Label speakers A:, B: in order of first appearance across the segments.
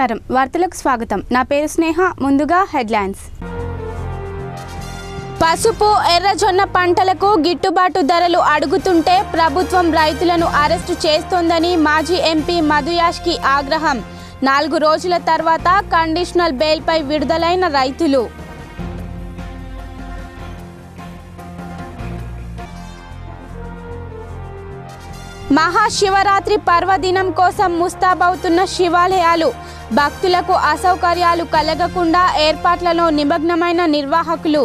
A: నమస్కారం వార్తలకు స్వాగతం నా పేరు స్నేహ ముందుగా హెడ్లైన్స్ పసుపు ఎర్రజొన్న పంటలకు గిట్టుబాటు ధరలు అడుగుతుంటే ప్రభుత్వం రైతులను అరెస్టు చేస్తోందని మాజీ ఎంపీ మధుయాష్కి ఆగ్రహం నాలుగు రోజుల తర్వాత కండిషనల్ బెయిల్పై విడుదలైన రైతులు మహాశివరాత్రి పర్వదినం కోసం ముస్తాబవుతున్న శివాలయాలు భక్తులకు అసౌకర్యాలు కలగకుండా ఏర్పాట్లలో నిమగ్నమైన నిర్వాహకులు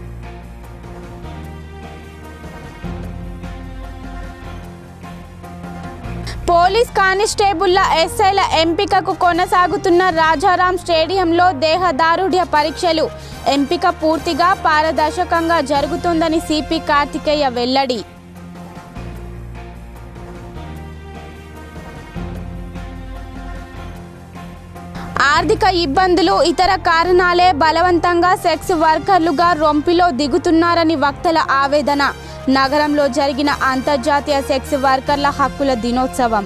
A: పోలీస్ కానిస్టేబుళ్ల ఎస్ఐల ఎంపికకు కొనసాగుతున్న రాజారాం స్టేడియంలో దేహదారుఢ్య పరీక్షలు ఎంపిక పూర్తిగా పారదర్శకంగా జరుగుతుందని సిపి కార్తికేయ వెల్లడి ఆర్థిక ఇబ్బందులు ఇతర కారణాలే బలవంతంగా సెక్స్ వర్కర్లుగా రొంపిలో దిగుతున్నారని వక్తల ఆవేదన నగరంలో జరిగిన అంతర్జాతీయ సెక్స్ వర్కర్ల హక్కుల దినోత్సవం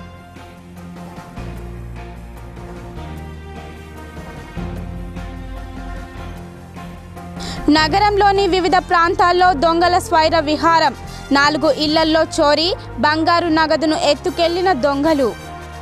A: నగరంలోని వివిధ ప్రాంతాల్లో దొంగల స్వైర విహారం నాలుగు ఇళ్లల్లో చోరీ బంగారు నగదును ఎత్తుకెళ్లిన దొంగలు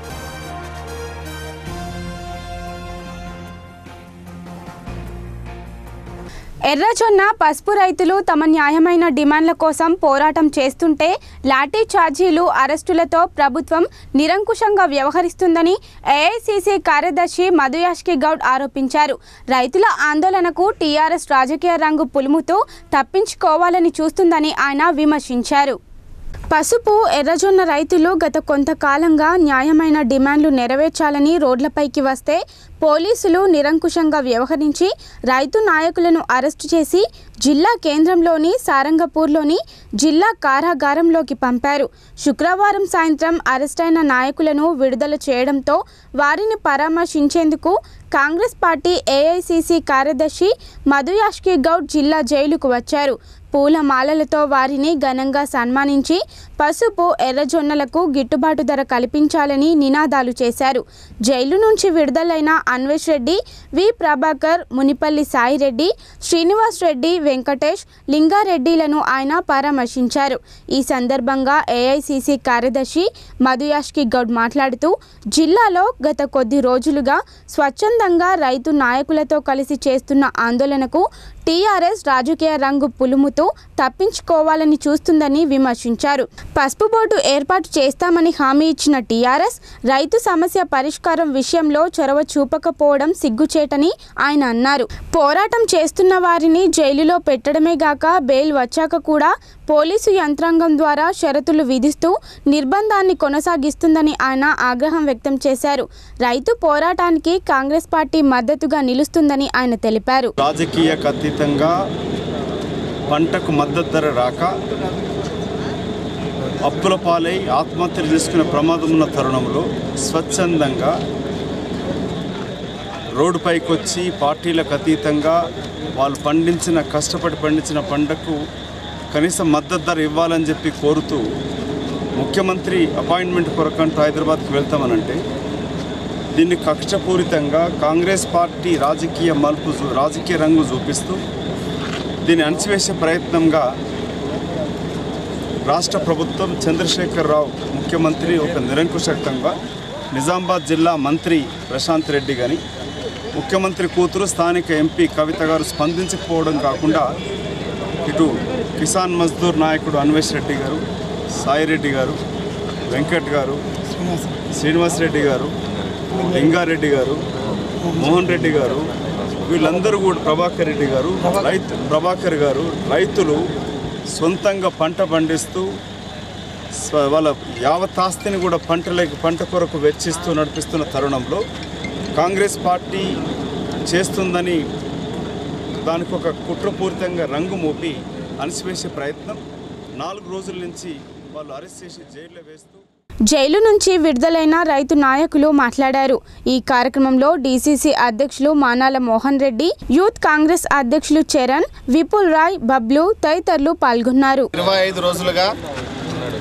A: ఎర్రజొన్న పసుపు రైతులు తమ న్యాయమైన డిమాండ్ల కోసం పోరాటం చేస్తుంటే లాఠీ ఛార్జీలు అరెస్టులతో ప్రభుత్వం నిరంకుశంగా వ్యవహరిస్తుందని ఏఐసిసి కార్యదర్శి మధుయాష్కి గౌడ్ ఆరోపించారు రైతుల ఆందోళనకు టీఆర్ఎస్ రాజకీయ రంగు పులుముతూ తప్పించుకోవాలని చూస్తుందని ఆయన విమర్శించారు పసుపు ఎర్రజొన్న రైతులు గత కొంతకాలంగా న్యాయమైన డిమాండ్లు నెరవేర్చాలని రోడ్లపైకి వస్తే పోలీసులు నిరంకుశంగా వ్యవహరించి రైతు నాయకులను అరెస్టు చేసి జిల్లా కేంద్రంలోని సారంగపూర్లోని జిల్లా కారాగారంలోకి పంపారు శుక్రవారం సాయంత్రం అరెస్టైన నాయకులను విడుదల చేయడంతో వారిని పరామర్శించేందుకు కాంగ్రెస్ పార్టీ ఏఐసిసి కార్యదర్శి మధుయాష్కి గౌడ్ జిల్లా జైలుకు వచ్చారు పూలమాలలతో వారిని ఘనంగా సన్మానించి పసుపు ఎర్రజొన్నలకు గిట్టుబాటు ధర కల్పించాలని నినాదాలు చేశారు జైలు నుంచి విడుదలైన అన్వేష్ రెడ్డి వి ప్రభాకర్ మునిపల్లి సాయిరెడ్డి శ్రీనివాస్ రెడ్డి వెంకటేష్ లింగారెడ్డిలను ఆయన పరామర్శించారు ఈ సందర్భంగా ఏఐసిసి కార్యదర్శి మధుయాష్కి గౌడ్ మాట్లాడుతూ జిల్లాలో గత కొద్ది రోజులుగా స్వచ్ఛందంగా రైతు నాయకులతో కలిసి చేస్తున్న ఆందోళనకు టీఆర్ఎస్ రాజకీయ రంగు పులుముతూ తప్పించుకోవాలని చూస్తుందని విమర్శించారు పసుపు బోర్డు ఏర్పాటు చేస్తామని హామీ ఇచ్చిన టీఆర్ఎస్ రైతు సమస్య పరిష్కారం విషయంలో చొరవ చూపకపోవడం సిగ్గుచేటని ఆయన అన్నారు పోరాటం చేస్తున్న వారిని జైలులో పెట్టడమే గాక బెయిల్ వచ్చాక కూడా పోలీసు యంత్రాంగం ద్వారా షరతులు విధిస్తూ నిర్బంధాన్ని కొనసాగిస్తుందని ఆయన ఆగ్రహం వ్యక్తం చేశారు రైతు పోరాటానికి కాంగ్రెస్ పార్టీ మద్దతుగా నిలుస్తుందని ఆయన తెలిపారు
B: రాజకీయకు అతీతంగా పంటకు మద్దతు ధర రాక అప్పుల పాలై ఆత్మహత్యలు చేసుకునే ప్రమాదం ఉన్న తరుణంలో స్వచ్ఛందంగా రోడ్డుపైకి వచ్చి పార్టీలకు అతీతంగా వాళ్ళు పండించిన కష్టపడి పండించిన పంటకు కనీసం మద్దతు ధర ఇవ్వాలని చెప్పి కోరుతూ ముఖ్యమంత్రి అపాయింట్మెంట్ కొరకంటూ హైదరాబాద్కి వెళ్తామనంటే దీన్ని కక్షపూరితంగా కాంగ్రెస్ పార్టీ రాజకీయ మలుపు చూ- రాజకీయ రంగు చూపిస్తూ దీన్ని అణచివేసే ప్రయత్నంగా రాష్ట్ర ప్రభుత్వం చంద్రశేఖరరావు ముఖ్యమంత్రి ఒక నిరంకుశక్తంగా నిజామాబాద్ జిల్లా మంత్రి ప్రశాంత్ రెడ్డి కానీ ముఖ్యమంత్రి కూతురు స్థానిక ఎంపీ కవిత గారు స్పందించకపోవడం కాకుండా ఇటు కిసాన్ మజ్దూర్ నాయకుడు అన్వేష్ రెడ్డి గారు సాయిరెడ్డి గారు వెంకట్ గారు శ్రీనివాస్ రెడ్డి గారు లింగారెడ్డి గారు మోహన్ రెడ్డి గారు వీళ్ళందరూ కూడా ప్రభాకర్ రెడ్డి గారు రైతు ప్రభాకర్ గారు రైతులు సొంతంగా పంట పండిస్తూ స్వ- వాళ్ళ యావత్ ఆస్తిని కూడా పంటలకి పంట కొరకు వెచ్చిస్తూ నడిపిస్తున్న తరుణంలో కాంగ్రెస్ పార్టీ చేస్తుందని దానికి ఒక కుట్రపూరితంగా రంగు మోపి అణిసివేసే ప్రయత్నం నాలుగు రోజుల నుంచి వాళ్ళు అరెస్ట్ చేసి జైల్లో వేస్తూ
A: జైలు నుంచి విడుదలైన రైతు నాయకులు మాట్లాడారు ఈ కార్యక్రమంలో డీసీసీ అధ్యక్షులు మానాల మోహన్ రెడ్డి యూత్ కాంగ్రెస్ అధ్యక్షులు చరణ్ విపుల్ రాయ్ బబ్లు తదితరులు పాల్గొన్నారు
C: ఇరవై ఐదు రోజులుగా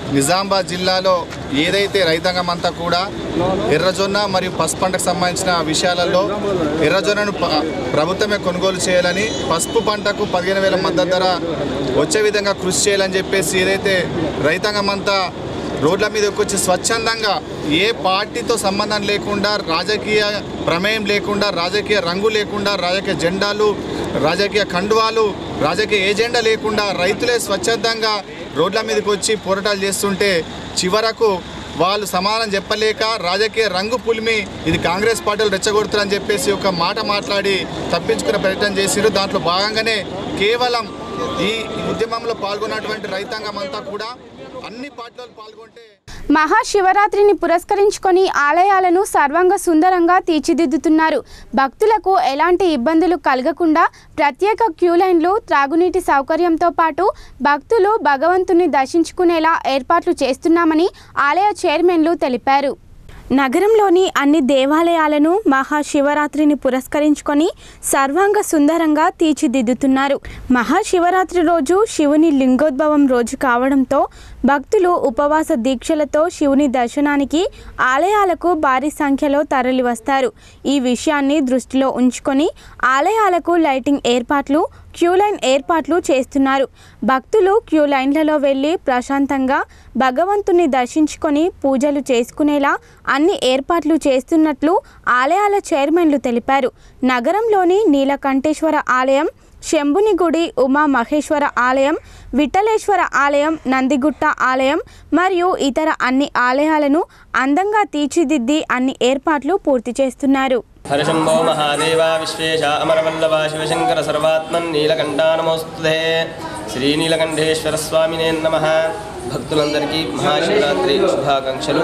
C: నిజామాబాద్ జిల్లాలో ఏదైతే రైతాంగం అంతా కూడా ఎర్రజొన్న మరియు పసుపు పంటకు సంబంధించిన విషయాలలో ఎర్రజొన్నను ప- ప్రభుత్వమే కొనుగోలు చేయాలని పసుపు పంటకు పదిహేను వేల మద్దతు ధర వచ్చే విధంగా కృషి చేయాలని చెప్పేసి ఏదైతే రైతాంగం అంతా రోడ్ల మీదకి వచ్చి స్వచ్ఛందంగా ఏ పార్టీతో సంబంధం లేకుండా రాజకీయ ప్రమేయం లేకుండా రాజకీయ రంగు లేకుండా రాజకీయ జెండాలు రాజకీయ కండువాలు రాజకీయ ఏజెండా లేకుండా రైతులే స్వచ్ఛందంగా రోడ్ల మీదకి వచ్చి పోరాటాలు చేస్తుంటే చివరకు వాళ్ళు సమానం చెప్పలేక రాజకీయ రంగు పులిమి ఇది కాంగ్రెస్ పార్టీలు రెచ్చగొడుతారని చెప్పేసి ఒక మాట మాట్లాడి తప్పించుకునే ప్రయత్నం చేసిరు దాంట్లో భాగంగానే కేవలం ఈ ఉద్యమంలో పాల్గొన్నటువంటి రైతాంగం అంతా కూడా అన్ని పార్టీలు పాల్గొంటే
A: మహాశివరాత్రిని పురస్కరించుకొని ఆలయాలను సర్వంగ సుందరంగా తీర్చిదిద్దుతున్నారు భక్తులకు ఎలాంటి ఇబ్బందులు కలగకుండా ప్రత్యేక క్యూ లైన్లు త్రాగునీటి సౌకర్యంతో పాటు భక్తులు భగవంతుని దర్శించుకునేలా ఏర్పాట్లు చేస్తున్నామని ఆలయ చైర్మన్లు తెలిపారు నగరంలోని అన్ని దేవాలయాలను మహాశివరాత్రిని పురస్కరించుకొని సర్వాంగ సుందరంగా తీర్చిదిద్దుతున్నారు మహాశివరాత్రి రోజు శివుని లింగోద్భవం రోజు కావడంతో భక్తులు ఉపవాస దీక్షలతో శివుని దర్శనానికి ఆలయాలకు భారీ సంఖ్యలో తరలివస్తారు ఈ విషయాన్ని దృష్టిలో ఉంచుకొని ఆలయాలకు లైటింగ్ ఏర్పాట్లు క్యూ లైన్ ఏర్పాట్లు చేస్తున్నారు భక్తులు క్యూ లైన్లలో వెళ్ళి ప్రశాంతంగా భగవంతుని దర్శించుకొని పూజలు చేసుకునేలా అన్ని ఏర్పాట్లు చేస్తున్నట్లు ఆలయాల చైర్మన్లు తెలిపారు నగరంలోని నీలకంఠేశ్వర ఆలయం శంభుని గుడి ఉమా మహేశ్వర ఆలయం విఠలేశ్వర ఆలయం నందిగుట్ట ఆలయం మరియు ఇతర అన్ని ఆలయాలను అందంగా తీర్చిదిద్ది అన్ని ఏర్పాట్లు పూర్తి చేస్తున్నారు
D: హరిశంభో మహాదేవ విశ్వేశ అమరవల్లభ శివశంకర సర్వాత్మన్ నీలకంఠా నమోస్తుతే శ్రీ నీలకంఠేశ్వర స్వామినే నమ భక్తులందరికీ మహాశివరాత్రి శుభాకాంక్షలు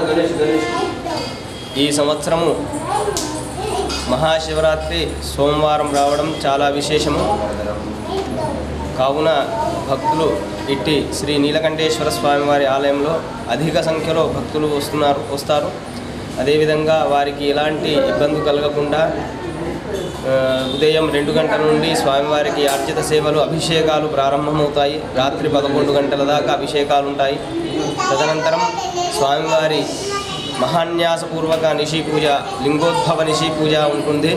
D: ఈ సంవత్సరము మహాశివరాత్రి సోమవారం రావడం చాలా విశేషము కావున భక్తులు ఇట్టి శ్రీ నీలకంఠేశ్వర స్వామివారి ఆలయంలో అధిక సంఖ్యలో భక్తులు వస్తున్నారు వస్తారు అదేవిధంగా వారికి ఎలాంటి ఇబ్బంది కలగకుండా ఆ, ఉదయం రెండు గంటల నుండి స్వామివారికి అర్చిత సేవలు అభిషేకాలు ప్రారంభమవుతాయి రాత్రి పదకొండు గంటల దాకా అభిషేకాలు ఉంటాయి తదనంతరం స్వామివారి మహాన్యాసపూర్వక నిషి పూజ లింగోద్భవ నిషి పూజ ఉంటుంది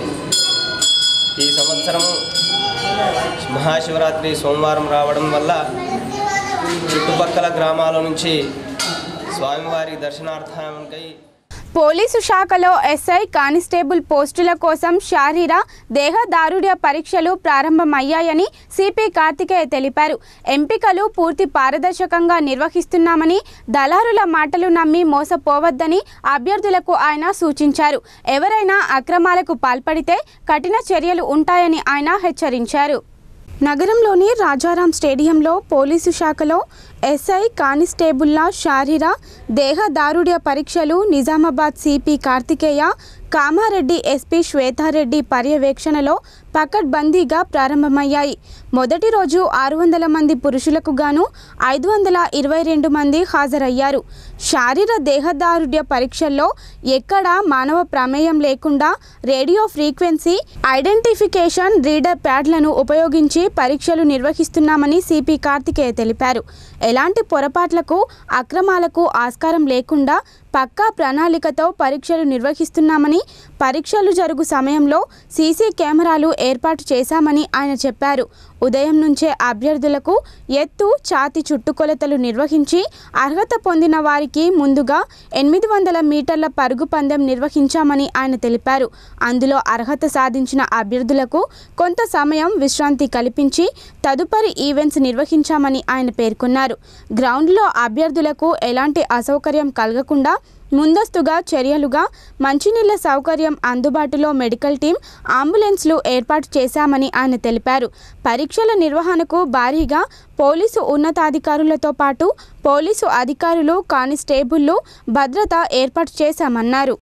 D: ఈ సంవత్సరము మహాశివరాత్రి సోమవారం రావడం వల్ల చుట్టుపక్కల గ్రామాల నుంచి స్వామివారి దర్శనార్థానికై
A: పోలీసు శాఖలో ఎస్ఐ కానిస్టేబుల్ పోస్టుల కోసం శారీర దేహదారుఢ్య పరీక్షలు ప్రారంభమయ్యాయని సిపి కార్తికేయ తెలిపారు ఎంపికలు పూర్తి పారదర్శకంగా నిర్వహిస్తున్నామని దళారుల మాటలు నమ్మి మోసపోవద్దని అభ్యర్థులకు ఆయన సూచించారు ఎవరైనా అక్రమాలకు పాల్పడితే కఠిన చర్యలు ఉంటాయని ఆయన హెచ్చరించారు నగరంలోని రాజారాం స్టేడియంలో పోలీసు శాఖలో ఎస్ఐ కానిస్టేబుల్ల శారీర దేహదారుఢ్య పరీక్షలు నిజామాబాద్ సిపి కార్తికేయ కామారెడ్డి ఎస్పీ శ్వేతారెడ్డి పర్యవేక్షణలో పకడ్బందీగా ప్రారంభమయ్యాయి మొదటి రోజు ఆరు వందల మంది పురుషులకు గాను ఐదు వందల ఇరవై రెండు మంది హాజరయ్యారు శారీర దేహదారుఢ్య పరీక్షల్లో ఎక్కడా మానవ ప్రమేయం లేకుండా రేడియో ఫ్రీక్వెన్సీ ఐడెంటిఫికేషన్ రీడర్ ప్యాడ్లను ఉపయోగించి పరీక్షలు నిర్వహిస్తున్నామని సిపి కార్తికేయ తెలిపారు ఎలాంటి పొరపాట్లకు అక్రమాలకు ఆస్కారం లేకుండా పక్కా ప్రణాళికతో పరీక్షలు నిర్వహిస్తున్నామని పరీక్షలు జరుగు సమయంలో సీసీ కెమెరాలు ఏర్పాటు చేశామని ఆయన చెప్పారు ఉదయం నుంచే అభ్యర్థులకు ఎత్తు ఛాతి చుట్టుకొలతలు నిర్వహించి అర్హత పొందిన వారికి ముందుగా ఎనిమిది వందల మీటర్ల పరుగు పందెం నిర్వహించామని ఆయన తెలిపారు అందులో అర్హత సాధించిన అభ్యర్థులకు కొంత సమయం విశ్రాంతి కల్పించి తదుపరి ఈవెంట్స్ నిర్వహించామని ఆయన పేర్కొన్నారు గ్రౌండ్లో అభ్యర్థులకు ఎలాంటి అసౌకర్యం కలగకుండా ముందస్తుగా చర్యలుగా మంచినీళ్ల సౌకర్యం అందుబాటులో మెడికల్ టీం అంబులెన్స్లు ఏర్పాటు చేశామని ఆయన తెలిపారు పరీక్షల నిర్వహణకు భారీగా పోలీసు ఉన్నతాధికారులతో పాటు పోలీసు అధికారులు కానిస్టేబుళ్లు భద్రత ఏర్పాటు చేశామన్నారు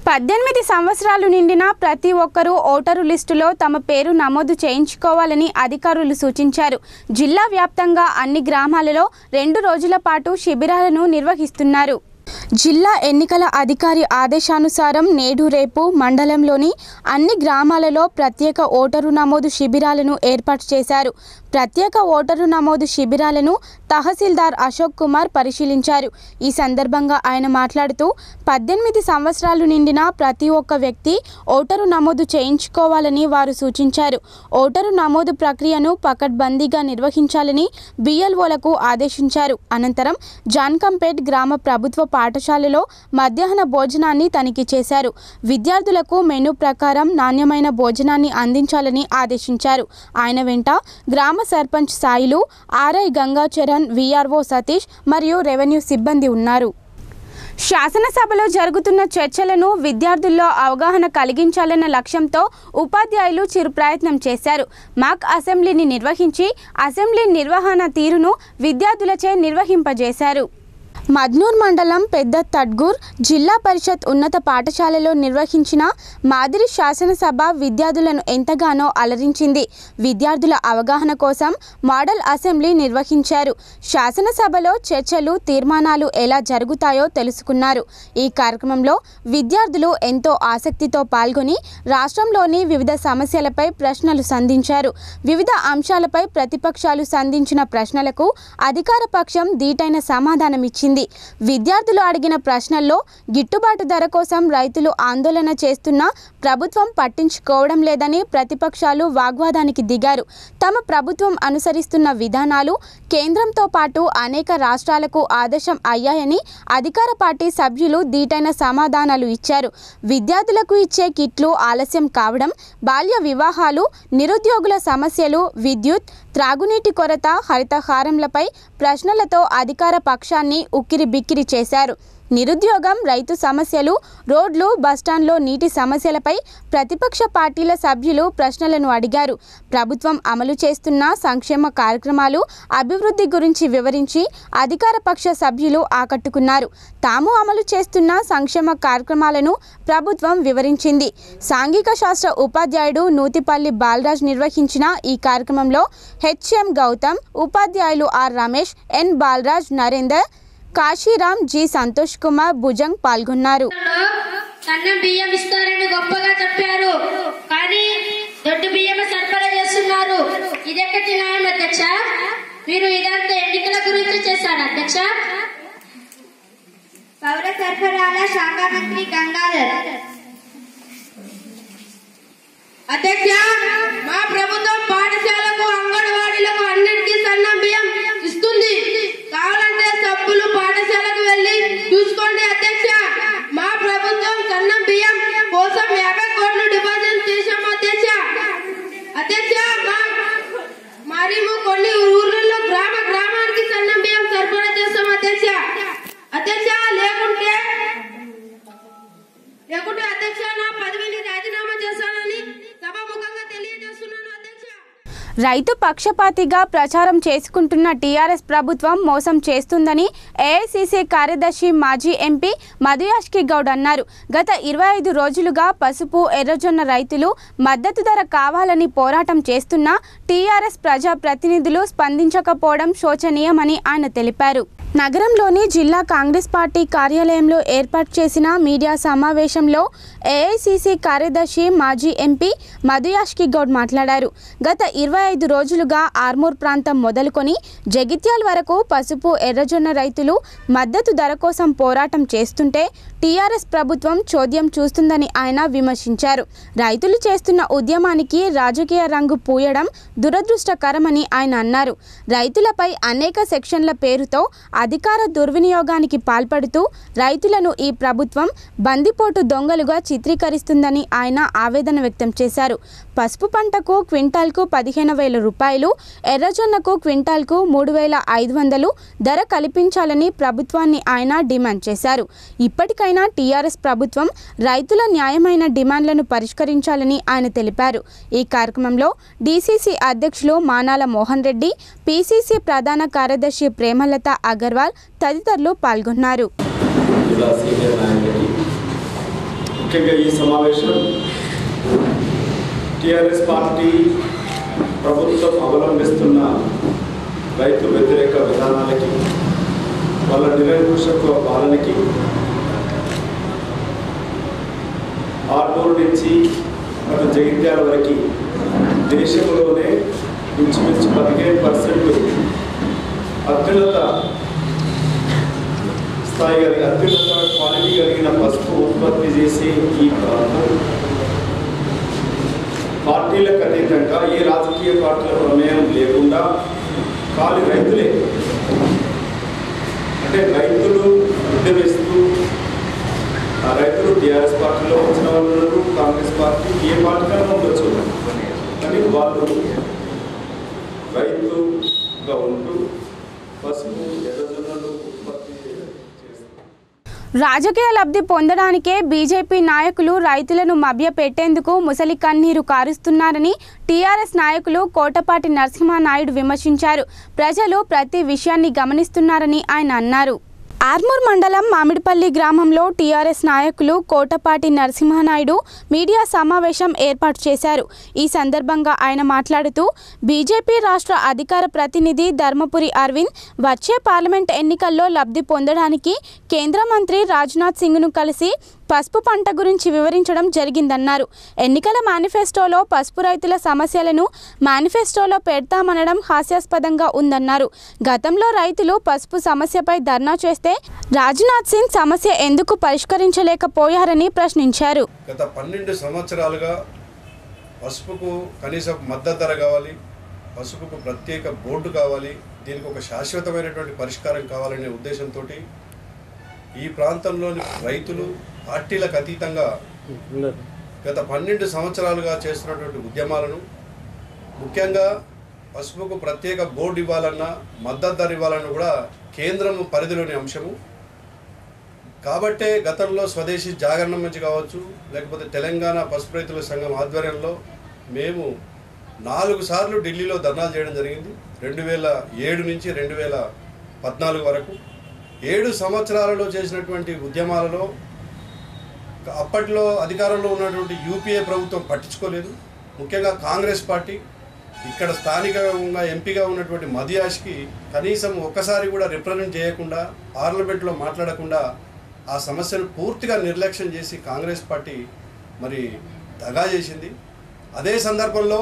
A: పద్దెనిమిది సంవత్సరాలు నిండిన ప్రతి ఒక్కరూ ఓటరు లిస్టులో తమ పేరు నమోదు చేయించుకోవాలని అధికారులు సూచించారు జిల్లా వ్యాప్తంగా అన్ని గ్రామాలలో రెండు రోజుల పాటు శిబిరాలను నిర్వహిస్తున్నారు జిల్లా ఎన్నికల అధికారి ఆదేశానుసారం నేడు రేపు మండలంలోని అన్ని గ్రామాలలో ప్రత్యేక ఓటరు నమోదు శిబిరాలను ఏర్పాటు చేశారు ప్రత్యేక ఓటరు నమోదు శిబిరాలను తహసీల్దార్ అశోక్ కుమార్ పరిశీలించారు ఈ సందర్భంగా ఆయన మాట్లాడుతూ పద్దెనిమిది సంవత్సరాలు నిండిన ప్రతి ఒక్క వ్యక్తి ఓటరు నమోదు చేయించుకోవాలని వారు సూచించారు ఓటరు నమోదు ప్రక్రియను పకడ్బందీగా నిర్వహించాలని బిఎల్ఓలకు ఆదేశించారు అనంతరం జాన్కంపేట్ గ్రామ ప్రభుత్వ పాఠశాలలో మధ్యాహ్న భోజనాన్ని తనిఖీ చేశారు విద్యార్థులకు మెనూ ప్రకారం నాణ్యమైన భోజనాన్ని అందించాలని ఆదేశించారు ఆయన వెంట గ్రామ సర్పంచ్ సాయిలు ఆర్ఐ గంగాచరణ్ విఆర్ఓ సతీష్ మరియు రెవెన్యూ సిబ్బంది ఉన్నారు శాసనసభలో జరుగుతున్న చర్చలను విద్యార్థుల్లో అవగాహన కలిగించాలన్న లక్ష్యంతో ఉపాధ్యాయులు చిరు ప్రయత్నం చేశారు మాక్ అసెంబ్లీని నిర్వహించి అసెంబ్లీ నిర్వహణ తీరును విద్యార్థులచే నిర్వహింపజేశారు మద్నూర్ మండలం పెద్ద తడ్గూర్ జిల్లా పరిషత్ ఉన్నత పాఠశాలలో నిర్వహించిన మాదిరి శాసనసభ విద్యార్థులను ఎంతగానో అలరించింది విద్యార్థుల అవగాహన కోసం మోడల్ అసెంబ్లీ నిర్వహించారు శాసనసభలో చర్చలు తీర్మానాలు ఎలా జరుగుతాయో తెలుసుకున్నారు ఈ కార్యక్రమంలో విద్యార్థులు ఎంతో ఆసక్తితో పాల్గొని రాష్ట్రంలోని వివిధ సమస్యలపై ప్రశ్నలు సంధించారు వివిధ అంశాలపై ప్రతిపక్షాలు సంధించిన ప్రశ్నలకు అధికార పక్షం దీటైన సమాధానమిచ్చింది విద్యార్థులు అడిగిన ప్రశ్నల్లో గిట్టుబాటు ధర కోసం రైతులు ఆందోళన చేస్తున్నా ప్రభుత్వం పట్టించుకోవడం లేదని ప్రతిపక్షాలు వాగ్వాదానికి దిగారు తమ ప్రభుత్వం అనుసరిస్తున్న విధానాలు కేంద్రంతో పాటు అనేక రాష్ట్రాలకు ఆదేశం అయ్యాయని అధికార పార్టీ సభ్యులు దీటైన సమాధానాలు ఇచ్చారు విద్యార్థులకు ఇచ్చే కిట్లు ఆలస్యం కావడం బాల్య వివాహాలు నిరుద్యోగుల సమస్యలు విద్యుత్ త్రాగునీటి కొరత హరితహారంలపై ప్రశ్నలతో అధికార పక్షాన్ని ఉక్కిరి బిక్కిరి చేశారు నిరుద్యోగం రైతు సమస్యలు రోడ్లు బస్టాండ్లో నీటి సమస్యలపై ప్రతిపక్ష పార్టీల సభ్యులు ప్రశ్నలను అడిగారు ప్రభుత్వం అమలు చేస్తున్న సంక్షేమ కార్యక్రమాలు అభివృద్ధి గురించి వివరించి అధికార పక్ష సభ్యులు ఆకట్టుకున్నారు తాము అమలు చేస్తున్న సంక్షేమ కార్యక్రమాలను ప్రభుత్వం వివరించింది సాంఘిక శాస్త్ర ఉపాధ్యాయుడు నూతిపల్లి బాలరాజ్ నిర్వహించిన ఈ కార్యక్రమంలో హెచ్ఎం గౌతమ్ ఉపాధ్యాయులు R Ramesh N Balraj Narender Kashiram G Santosh Kumar Bhujang పాల్గొన్నారు
E: సన్న బియ్యం ఇస్తారని గొప్పగా చెప్పారు కానీ దొడ్డు బియ్యం సరఫరా చేస్తున్నారు ఇదెక్కటి న్యాయం అధ్యక్ష మీరు ఇదంతా ఎన్నికల గురించి చేశారు అధ్యక్ష పౌర సరఫరాల శాఖ మంత్రి గంగాధర్ అధ్యక్ష మా ప్రభుత్వం పాఠశాలకు అంగన్వాడీలకు అన్నిటికీ సన్న బియ్యం ఇస్తుంది కావాలంటే సబ్బులు పాఠశాలకు వెళ్ళి చూసుకోండి అధ్యక్ష మా ప్రభుత్వం సన్న బియ్యం కోసం యాభై కోట్లు డిపాజిట్ చేశాము అధ్యక్ష అధ్యక్ష మా మరియు కొన్ని ఊర్లలో గ్రామ గ్రామానికి సన్న బియ్యం సరఫరా చేస్తాం అధ్యక్ష అధ్యక్ష లేకుంటే లేకుంటే అధ్యక్ష నా పదవిని రాజీనామా చేస్తానని సభాముఖంగా తెలియజేస్తున్నాను అధ్యక్ష
A: రైతు పక్షపాతిగా ప్రచారం చేసుకుంటున్న టీఆర్ఎస్ ప్రభుత్వం మోసం చేస్తుందని ఏఐసిసి కార్యదర్శి మాజీ ఎంపీ మధుయాష్కి గౌడ్ అన్నారు గత ఇరవై ఐదు రోజులుగా పసుపు ఎర్రజొన్న రైతులు మద్దతు ధర కావాలని పోరాటం చేస్తున్నా టీఆర్ఎస్ ప్రజా ప్రతినిధులు స్పందించకపోవడం శోచనీయమని ఆయన తెలిపారు నగరంలోని జిల్లా కాంగ్రెస్ పార్టీ కార్యాలయంలో ఏర్పాటు చేసిన మీడియా సమావేశంలో ఏఐసిసి కార్యదర్శి మాజీ ఎంపీ మధుయాష్కి గౌడ్ మాట్లాడారు గత ఇరవై ఐదు రోజులుగా ఆర్మూర్ ప్రాంతం మొదలుకొని జగిత్యాల వరకు పసుపు ఎర్రజొన్న రైతులు మద్దతు ధర కోసం పోరాటం చేస్తుంటే టీఆర్ఎస్ ప్రభుత్వం చోద్యం చూస్తుందని ఆయన విమర్శించారు రైతులు చేస్తున్న ఉద్యమానికి రాజకీయ రంగు పూయడం దురదృష్టకరమని ఆయన అన్నారు రైతులపై అనేక సెక్షన్ల పేరుతో అధికార దుర్వినియోగానికి పాల్పడుతూ రైతులను ఈ ప్రభుత్వం బందిపోటు దొంగలుగా చిత్రీకరిస్తుందని ఆయన ఆవేదన వ్యక్తం చేశారు పసుపు పంటకు క్వింటాల్కు పదిహేను వేల రూపాయలు ఎర్రజొన్నకు క్వింటాల్కు మూడు వేల ఐదు వందలు ధర కల్పించాలని ప్రభుత్వాన్ని ఆయన డిమాండ్ చేశారు ఇప్పటికైనా టీఆర్ఎస్ ప్రభుత్వం రైతుల న్యాయమైన డిమాండ్లను పరిష్కరించాలని ఆయన తెలిపారు ఈ కార్యక్రమంలో డీసీసీ అధ్యక్షులు మానాల మోహన్ రెడ్డి పీసీసీ ప్రధాన కార్యదర్శి ప్రేమలత అగర్వాల్ తదితరులు పాల్గొన్నారు
F: జిల్లా సీనియర్ నాయకులకి
B: ముఖ్యంగా ఈ సమావేశం టిఆర్ఎస్ పార్టీ ప్రభుత్వం అవలంబిస్తున్న రైతు వ్యతిరేక విధానాలకి వాళ్ళ నిరంకుశత్వ పాలనకి ఆర్మూరు నుంచి మన జగిత్యాల వరకు దేశంలోనే ఇంచుమించు పదిహేను పర్సెంట్ అత్యున్నత స్థాయి కలిగి అత్యున్నత క్వాలిటీ కలిగిన పసుపు ఉత్పత్తి చేసే ఈ ప్రాంతం పార్టీలకు అతీతంగా ఏ రాజకీయ పార్టీల ప్రమేయం లేకుండా ఖాళీ రైతులే అంటే రైతులు ఉద్యమిస్తూ ఆ రైతులు టీఆర్ఎస్ పార్టీలో వచ్చిన వాళ్ళు ఉన్నారు కాంగ్రెస్ పార్టీ ఏ పార్టీకైనా ఉండొచ్చు కానీ వాళ్ళు రైతుగా ఉంటూ పసుపు ఎర్రజొన్నలు ఉత్పత్తి చేస్తారు
A: రాజకీయ లబ్ధి పొందడానికే బీజేపీ నాయకులు రైతులను మభ్యపెట్టేందుకు ముసలి కన్నీరు కారుస్తున్నారని టీఆర్ఎస్ నాయకులు కోటపాటి నరసింహానాయుడు విమర్శించారు ప్రజలు ప్రతి విషయాన్ని గమనిస్తున్నారని ఆయన అన్నారు ఆర్మూర్ మండలం మామిడిపల్లి గ్రామంలో టీఆర్ఎస్ నాయకులు కోటపాటి నరసింహనాయుడు మీడియా సమావేశం ఏర్పాటు చేశారు ఈ సందర్భంగా ఆయన మాట్లాడుతూ బీజేపీ రాష్ట్ర అధికార ప్రతినిధి ధర్మపురి అరవింద్ వచ్చే పార్లమెంట్ ఎన్నికల్లో లబ్ధి పొందడానికి కేంద్ర మంత్రి రాజ్నాథ్ సింగ్ను కలిసి పసుపు పంట గురించి వివరించడం జరిగిందన్నారు ఎన్నికల మేనిఫెస్టోలో పసుపు రైతుల సమస్యలను మేనిఫెస్టోలో పెడతామనడం హాస్యాస్పదంగా ఉందన్నారు గతంలో రైతులు పసుపు సమస్యపై ధర్నా చేస్తే రాజ్నాథ్ సింగ్ సమస్య ఎందుకు పరిష్కరించలేకపోయారని ప్రశ్నించారు
F: గత పన్నెండు సంవత్సరాలుగా పసుపుకు కనీస మద్దతు ధర కావాలి పసుపుకు ప్రత్యేక బోర్డు కావాలి దీనికి ఒక శాశ్వతమైనటువంటి పరిష్కారం కావాలనే ఉద్దేశంతో ఈ ప్రాంతంలోని రైతులు పార్టీలకు అతీతంగా గత పన్నెండు సంవత్సరాలుగా చేస్తున్నటువంటి ఉద్యమాలను ముఖ్యంగా పసుపుకు ప్రత్యేక బోర్డు ఇవ్వాలన్నా మద్దతు ధర ఇవ్వాలన్నా కూడా కేంద్రం పరిధిలోని అంశము కాబట్టే గతంలో స్వదేశీ జాగరణ మంచి కావచ్చు లేకపోతే తెలంగాణ పసుపు రైతుల సంఘం ఆధ్వర్యంలో మేము నాలుగు సార్లు ఢిల్లీలో ధర్నాలు చేయడం జరిగింది రెండు వేల ఏడు నుంచి రెండు వేల పద్నాలుగు వరకు ఏడు సంవత్సరాలలో చేసినటువంటి ఉద్యమాలలో అప్పట్లో అధికారంలో ఉన్నటువంటి యూపీఏ ప్రభుత్వం పట్టించుకోలేదు ముఖ్యంగా కాంగ్రెస్ పార్టీ ఇక్కడ స్థానికంగా ఎంపీగా ఉన్నటువంటి మదియాష్కి కనీసం ఒక్కసారి కూడా రిప్రజెంట్ చేయకుండా పార్లమెంట్లో మాట్లాడకుండా ఆ సమస్యను పూర్తిగా నిర్లక్ష్యం చేసి కాంగ్రెస్ పార్టీ మరి దగా చేసింది అదే సందర్భంలో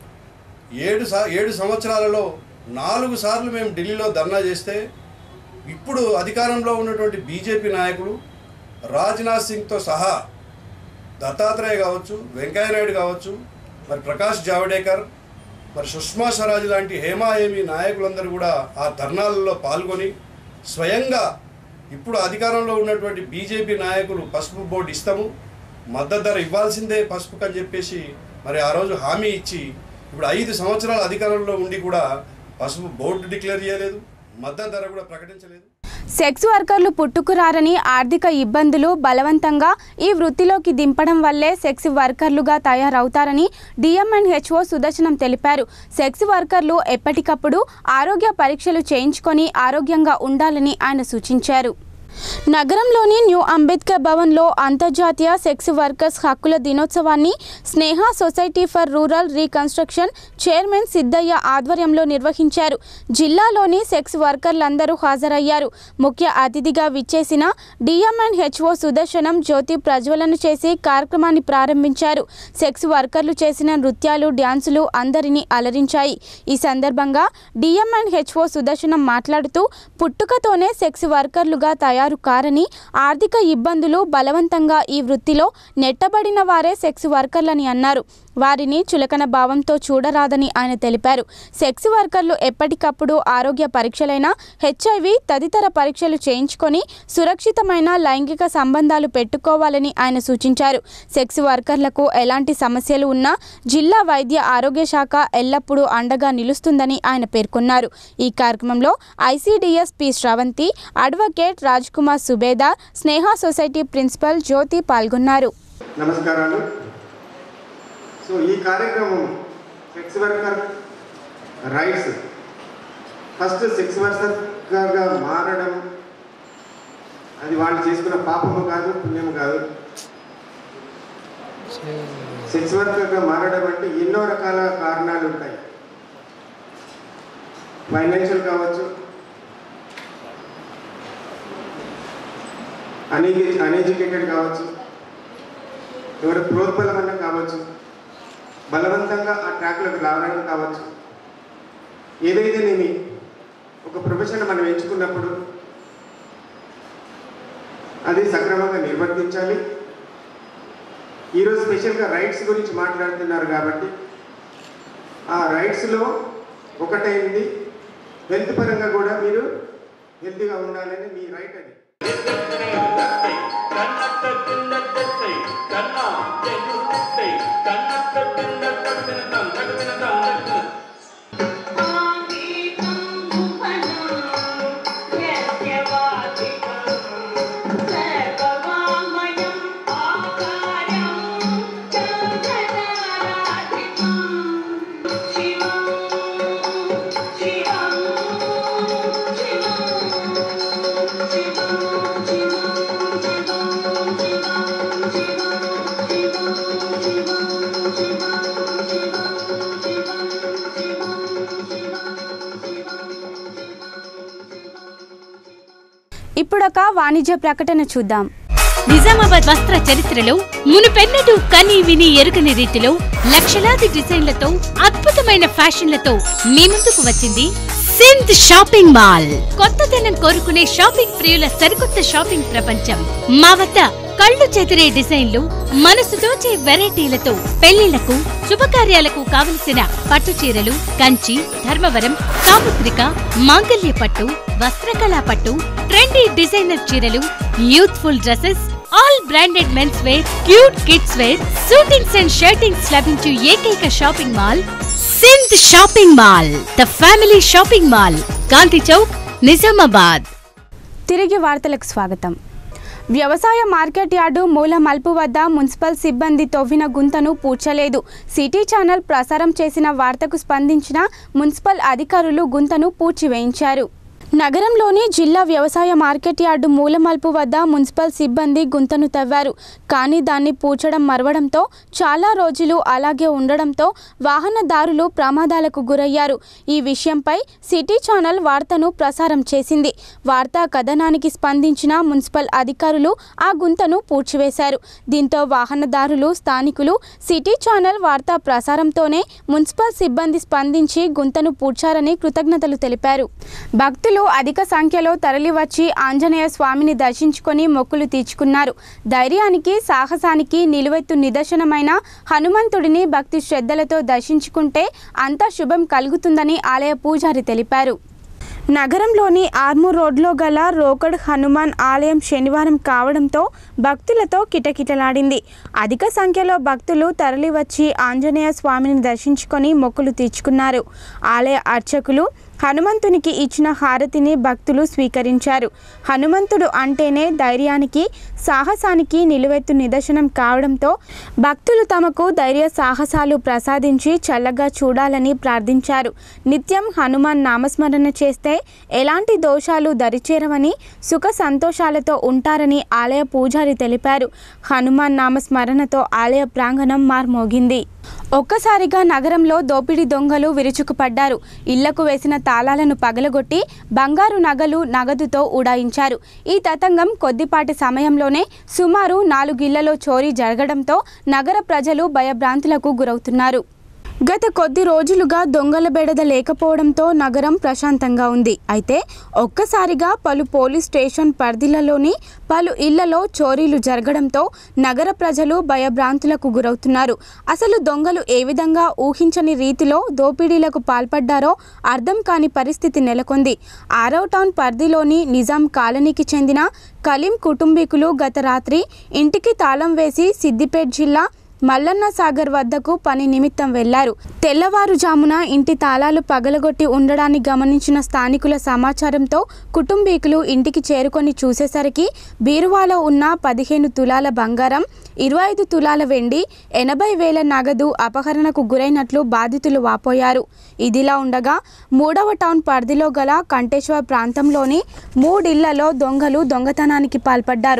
F: ఏడు సా ఏడు సంవత్సరాలలో నాలుగు సార్లు మేము ఢిల్లీలో ధర్నా చేస్తే ఇప్పుడు అధికారంలో ఉన్నటువంటి బీజేపీ నాయకులు రాజ్నాథ్ సింగ్తో సహా దత్తాత్రేయ కావచ్చు వెంకయ్యనాయుడు కావచ్చు మరి ప్రకాష్ జావడేకర్ మరి సుష్మా స్వరాజ్ లాంటి హేమాయేమి నాయకులందరూ కూడా ఆ ధర్నాలలో పాల్గొని స్వయంగా ఇప్పుడు అధికారంలో ఉన్నటువంటి బీజేపీ నాయకులు పసుపు బోర్డు ఇస్తాము మద్దతు ధర ఇవ్వాల్సిందే పసుపుకు అని చెప్పేసి మరి ఆ రోజు హామీ ఇచ్చి ఇప్పుడు ఐదు సంవత్సరాల అధికారంలో ఉండి కూడా పసుపు బోర్డు డిక్లేర్ చేయలేదు మద్దతు ధర కూడా ప్రకటించలేదు
A: సెక్స్ వర్కర్లు పుట్టుకురారని ఆర్థిక ఇబ్బందులు బలవంతంగా ఈ వృత్తిలోకి దింపడం వల్లే సెక్స్ వర్కర్లుగా తయారవుతారని డిఎంఎన్హెచ్ఓ సుదర్శనం తెలిపారు సెక్స్ వర్కర్లు ఎప్పటికప్పుడు ఆరోగ్య పరీక్షలు చేయించుకొని ఆరోగ్యంగా ఉండాలని ఆయన సూచించారు నగరంలోని న్యూ అంబేద్కర్ భవన్లో అంతర్జాతీయ సెక్స్ వర్కర్స్ హక్కుల దినోత్సవాన్ని Sneha society for rural reconstruction chairman Siddaiah ఆధ్వర్యంలో నిర్వహించారు జిల్లాలోని సెక్స్ వర్కర్లందరూ హాజరయ్యారు ముఖ్య అతిథిగా విచ్చేసిన డిఎంఎన్ హెచ్ఓ సుదర్శనం జ్యోతి ప్రజ్వలన చేసి కార్యక్రమాన్ని ప్రారంభించారు సెక్స్ వర్కర్లు చేసిన నృత్యాలు డ్యాన్సులు అందరినీ అలరించాయి ఈ సందర్భంగా డిఎంఎన్ హెచ్ఓ సుదర్శనం మాట్లాడుతూ పుట్టుకతోనే సెక్స్ వర్కర్లుగా తయారు కారని ఆర్థిక ఇబ్బందులు బలవంతంగా ఈ వృత్తిలో నెట్టబడిన వారే సెక్స్ వర్కర్లని అన్నారు వారిని చులకన భావంతో చూడరాదని ఆయన తెలిపారు సెక్స్ వర్కర్లు ఎప్పటికప్పుడు ఆరోగ్య పరీక్షలైన హెచ్ఐవి తదితర పరీక్షలు చేయించుకొని సురక్షితమైన లైంగిక సంబంధాలు పెట్టుకోవాలని ఆయన సూచించారు సెక్స్ వర్కర్లకు ఎలాంటి సమస్యలు ఉన్నా జిల్లా వైద్య ఆరోగ్య శాఖ ఎల్లప్పుడూ అండగా నిలుస్తుందని ఆయన పేర్కొన్నారు ఈ కార్యక్రమంలో ICDS P Sravanthi advocate Raj Kumar Subedar Sneha society principal Jyothi పాల్గొన్నారు
G: నమస్కారాలు సో ఈ కార్యక్రమం sex worker rights first sex వర్కర్గా మారడం అది వాళ్ళు చేసుకున్న పాపము కాదు పుణ్యము కాదు సెక్స్ వర్కర్గా మారడం అంటే ఎన్నో రకాల కారణాలు ఉంటాయి ఫైనాన్షియల్ కావచ్చు అనేజి అన్ఎడ్యుకేటెడ్ కావచ్చు ఎవరి ప్రోత్బలమన్నా కావచ్చు బలవంతంగా ఆ ట్రాక్లోకి రావడం కావచ్చు ఏదైతేనేమి ఒక ప్రొఫెషన్ మనం ఎంచుకున్నప్పుడు అది సక్రమంగా నిర్వర్తించాలి ఈరోజు స్పెషల్గా రైట్స్ గురించి మాట్లాడుతున్నారు కాబట్టి ఆ రైట్స్లో ఒకటైంది హెల్త్ పరంగా కూడా మీరు హెల్తీగా ఉండాలని మీ రైట్ అది
A: ఇప్పుడొక వాణిజ్య ప్రకటన చూద్దాం
H: నిజామాబాద్ వస్త్ర చరిత్రలో మునుపెన్నడూ కని విని ఎరుగని రీతిలో లక్షలాది డిజైన్లతో అద్భుతమైన ఫ్యాషన్లతో మీ ముందుకు వచ్చింది సింధ్ షాపింగ్ మాల్ కొత్తదనం కోరుకునే షాపింగ్ ప్రియుల సరికొత్త షాపింగ్ ప్రపంచం మా వద్ద కళ్ళు చెదిరే డిజైన్లు మనసు దోచే వెరైటీలతో పెళ్లిళ్లకు శుభకార్యాలకు కావలసిన పట్టు చీరలు కంచి ధర్మవరం సాముద్రిక మాంగల్య పట్టు వస్త్రకళా పట్టు ట్రెండీ డిజైనర్ చీరలు youthful dresses all branded men's wear cute kids wear suitings and shirtings లభించు ఏకైక shopping mall Sindh shopping mall the family shopping mall Gandhi Chowk Nizamabad
A: తిరిగి వార్తలకు స్వాగతం వ్యవసాయ మార్కెట్ యార్డు మూల మలుపు వద్ద మున్సిపల్ సిబ్బంది తవ్విన గుంతను పూడ్చలేదు సిటీ ఛానల్ ప్రసారం చేసిన వార్తకు స్పందించిన మున్సిపల్ అధికారులు గుంతను పూడ్చివేయించారు నగరంలోని జిల్లా వ్యవసాయ మార్కెట్ యార్డు మూలమల్పు వద్ద మున్సిపల్ సిబ్బంది గుంతను తవ్వారు కానీ దాన్ని పూడ్చడం మరవడంతో చాలా రోజులు అలాగే ఉండడంతో వాహనదారులు ప్రమాదాలకు గురయ్యారు ఈ విషయంపై సిటీ ఛానల్ వార్తను ప్రసారం చేసింది వార్తా కథనానికి స్పందించిన మున్సిపల్ అధికారులు ఆ గుంతను పూడ్చివేశారు దీంతో వాహనదారులు స్థానికులు సిటీ ఛానల్ వార్తా ప్రసారంతోనే మున్సిపల్ సిబ్బంది స్పందించి గుంతను పూడ్చారని కృతజ్ఞతలు తెలిపారు భక్తులు అధిక సంఖ్యలో తరలివచ్చి ఆంజనేయ స్వామిని దర్శించుకొని మొక్కులు తీర్చుకున్నారు ధైర్యానికి సాహసానికి నిలువెత్తు నిదర్శనమైన హనుమంతుడిని భక్తి శ్రద్ధలతో దర్శించుకుంటే అంతా శుభం కలుగుతుందని ఆలయ పూజారి తెలిపారు నగరంలోని ఆర్మూర్ రోడ్లో గల రోకడ్ హనుమాన్ ఆలయం శనివారం కావడంతో భక్తులతో కిటకిటలాడింది అధిక సంఖ్యలో భక్తులు తరలివచ్చి ఆంజనేయ స్వామిని దర్శించుకొని మొక్కులు తీర్చుకున్నారు ఆలయ అర్చకులు హనుమంతునికి ఇచ్చిన హారతిని భక్తులు స్వీకరించారు హనుమంతుడు అంటేనే ధైర్యానికి సాహసానికి నిలువెత్తు నిదర్శనం కావడంతో భక్తులు తమకు ధైర్య సాహసాలు ప్రసాదించి చల్లగా చూడాలని ప్రార్థించారు నిత్యం హనుమాన్ నామస్మరణ చేస్తే ఎలాంటి దోషాలు దరిచేరవని సుఖ సంతోషాలతో ఉంటారని ఆలయ పూజారి తెలిపారు హనుమాన్ నామస్మరణతో ఆలయ ప్రాంగణం మార్మోగింది ఒక్కసారిగా నగరంలో దోపిడీ దొంగలు విరుచుకుపడ్డారు ఇళ్లకు వేసిన తాళాలను పగలగొట్టి బంగారు నగలు నగదుతో ఉడాయించారు ఈ తతంగం కొద్దిపాటి సమయంలోనే సుమారు నాలుగిళ్లలో చోరీ జరగడంతో నగర ప్రజలు భయభ్రాంతులకు గురవుతున్నారు గత కొద్ది రోజులుగా దొంగల బెడద లేకపోవడంతో నగరం ప్రశాంతంగా ఉంది అయితే ఒక్కసారిగా పలు పోలీస్ స్టేషన్ పరిధిలలోని పలు ఇళ్లలో చోరీలు జరగడంతో నగర ప్రజలు భయభ్రాంతులకు గురవుతున్నారు అసలు దొంగలు ఏ విధంగా ఊహించని రీతిలో దోపిడీలకు పాల్పడ్డారో అర్థం కాని పరిస్థితి నెలకొంది ఆరవ్ టౌన్ పరిధిలోని నిజాం కాలనీకి చెందిన కలీం కుటుంబీకులు గత రాత్రి ఇంటికి తాళం వేసి సిద్దిపేట్ జిల్లా మల్లన్న సాగర్ వద్దకు పని నిమిత్తం వెళ్లారు తెల్లవారుజామున ఇంటి తాళాలు పగలగొట్టి ఉండడాన్ని గమనించిన స్థానికుల సమాచారంతో కుటుంబీకులు ఇంటికి చేరుకొని చూసేసరికి బీరువాలో ఉన్న పదిహేను తులాల బంగారం ఇరవై ఐదు తులాల వెండి ఎనభై వేల నగదు అపహరణకు గురైనట్లు బాధితులు వాపోయారు ఇదిలా ఉండగా మూడవ టౌన్ పరిధిలో గల కంటేశ్వర ప్రాంతంలోని మూడిళ్లలో దొంగలు దొంగతనానికి పాల్పడ్డారు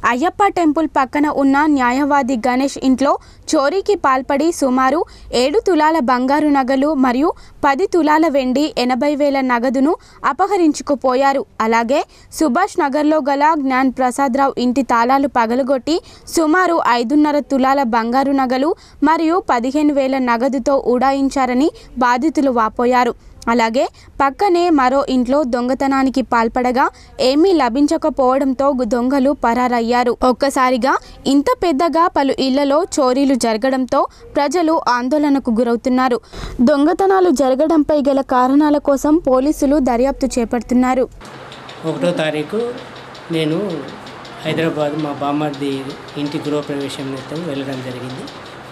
A: అయ్యప్ప టెంపుల్ పక్కన ఉన్న న్యాయవాది గణేష్ ఇంట్లో చోరీకి పాల్పడి సుమారు ఏడు తులాల బంగారు నగలు మరియు పది తులాల వెండి ఎనభై వేల నగదును అపహరించుకుపోయారు అలాగే సుభాష్ నగర్లో గల జ్ఞాన్ ప్రసాదరావు ఇంటి తాళాలు పగలగొట్టి సుమారు ఐదున్నర తులాల బంగారు నగలు మరియు పదిహేను వేల నగదుతో ఉడాయించారని బాధితులు వాపోయారు అలాగే పక్కనే మరో ఇంట్లో దొంగతనానికి పాల్పడగా ఏమీ లభించకపోవడంతో దొంగలు పరారయ్యారు ఒక్కసారిగా ఇంత పెద్దగా పలు ఇళ్లలో చోరీలు జరగడంతో ప్రజలు ఆందోళనకు గురవుతున్నారు దొంగతనాలు జరగడంపై గల కారణాల కోసం పోలీసులు దర్యాప్తు చేపడుతున్నారు
I: ఒకటో తారీఖు నేను హైదరాబాద్ మా బామ్మర్ది ఇంటి గృహప్రవేశం నిమిత్తం వెళ్ళడం జరిగింది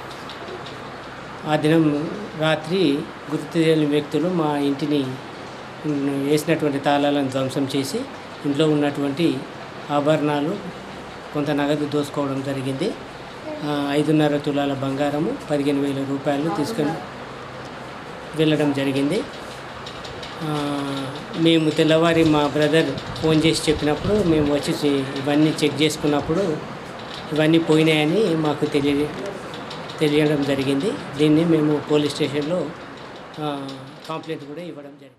I: ఆ దినం రాత్రి గుర్తు తెలియని వ్యక్తులు మా ఇంటిని ఉమ్, వేసినటువంటి తాళాలను ధ్వంసం చేసి ఇంట్లో ఉన్నటువంటి ఆభరణాలు కొంత నగదు దోసుకోవడం జరిగింది ఆ, ఐదున్నర తులాల బంగారము పదిహేను వేల రూపాయలు తీసుకొని వెళ్ళడం జరిగింది ఆ, మేము తెల్లవారి మా బ్రదర్ ఫోన్ చేసి చెప్పినప్పుడు మేము వచ్చి చే- ఇవన్నీ చెక్ చేసుకున్నప్పుడు ఇవన్నీ పోయినాయని మాకు తెలియ తెలియడం జరిగింది దీన్ని మేము పోలీస్ స్టేషన్లో ఆ, కంప్లైంట్ కూడా ఇవ్వడం జరిగింది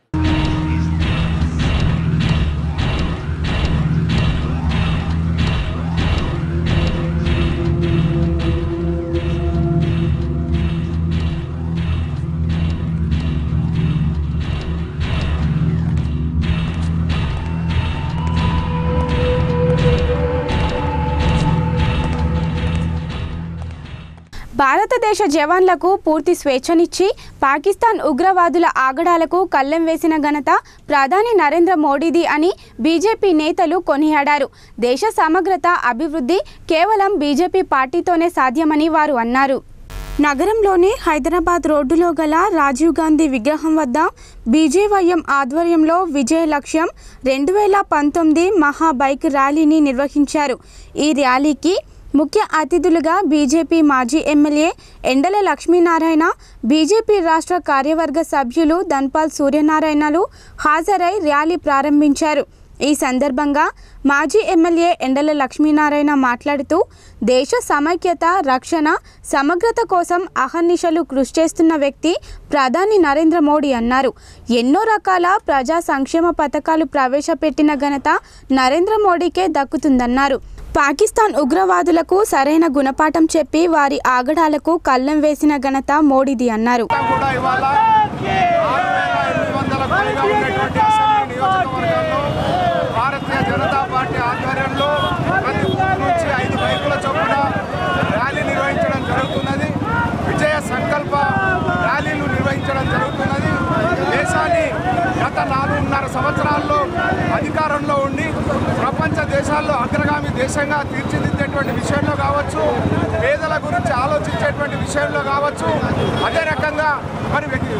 A: భారతదేశ జవాన్లకు పూర్తి స్వేచ్ఛనిచ్చి పాకిస్తాన్ ఉగ్రవాదుల ఆగడాలకు కళ్ళెం వేసిన ఘనత ప్రధాని నరేంద్ర మోడీది అని బీజేపీ నేతలు కొనియాడారు దేశ సమగ్రత అభివృద్ధి కేవలం బీజేపీ పార్టీతోనే సాధ్యమని వారు అన్నారు నగరంలోని హైదరాబాద్ రోడ్డులో గల రాజీవ్ గాంధీ విగ్రహం వద్ద బీజేవైఎం ఆధ్వర్యంలో విజయ లక్ష్యం రెండు వేల పంతొమ్మిది మహా బైక్ ర్యాలీని నిర్వహించారు ఈ ర్యాలీకి ముఖ్య అతిథులుగా బీజేపీ మాజీ ఎమ్మెల్యే ఎండల లక్ష్మీనారాయణ బీజేపీ రాష్ట్ర కార్యవర్గ సభ్యులు ధన్పాల్ సూర్యనారాయణలు హాజరై ర్యాలీ ప్రారంభించారు ఈ సందర్భంగా మాజీ ఎమ్మెల్యే ఎండల లక్ష్మీనారాయణ మాట్లాడుతూ దేశ సమైక్యత రక్షణ సమగ్రత కోసం అహర్నిశలు కృషి చేస్తున్న వ్యక్తి ప్రధాని నరేంద్ర మోడీ అన్నారు ఎన్నో రకాల ప్రజా సంక్షేమ పథకాలు ప్రవేశపెట్టిన ఘనత నరేంద్ర మోడీకే దక్కుతుందన్నారు పాకిస్తాన్ ఉగ్రవాదులకు సరైన గుణపాఠం చెప్పి వారి ఆగడాలకు కళ్ళెం వేసిన ఘనత మోడీది అన్నారు
C: కూడా ఇవాళ ఆరు వేల ఎనిమిది వందల పైగా ఉన్నటువంటి అసెంబ్లీ నియోజకవర్గాల్లో భారతీయ జనతా పార్టీ ఆధ్వర్యంలో ప్రతి ఊరు నుంచి ఐదు బైకుల చొప్పున ర్యాలీ నిర్వహించడం జరుగుతున్నది విజయ సంకల్ప ర్యాలీలు నిర్వహించడం జరుగుతున్నది దేశాన్ని గత నాలుగున్నర సంవత్సరాల్లో అధికారంలో ఉండి ప్రపంచ దేశాల్లో అగ్రగామి దేశంగా తీర్చిదిద్దేటువంటి విషయంలో కావచ్చు పేదల గురించి ఆలోచించేటువంటి విషయంలో కావచ్చు అదే రకంగా మరి వ్యక్తి-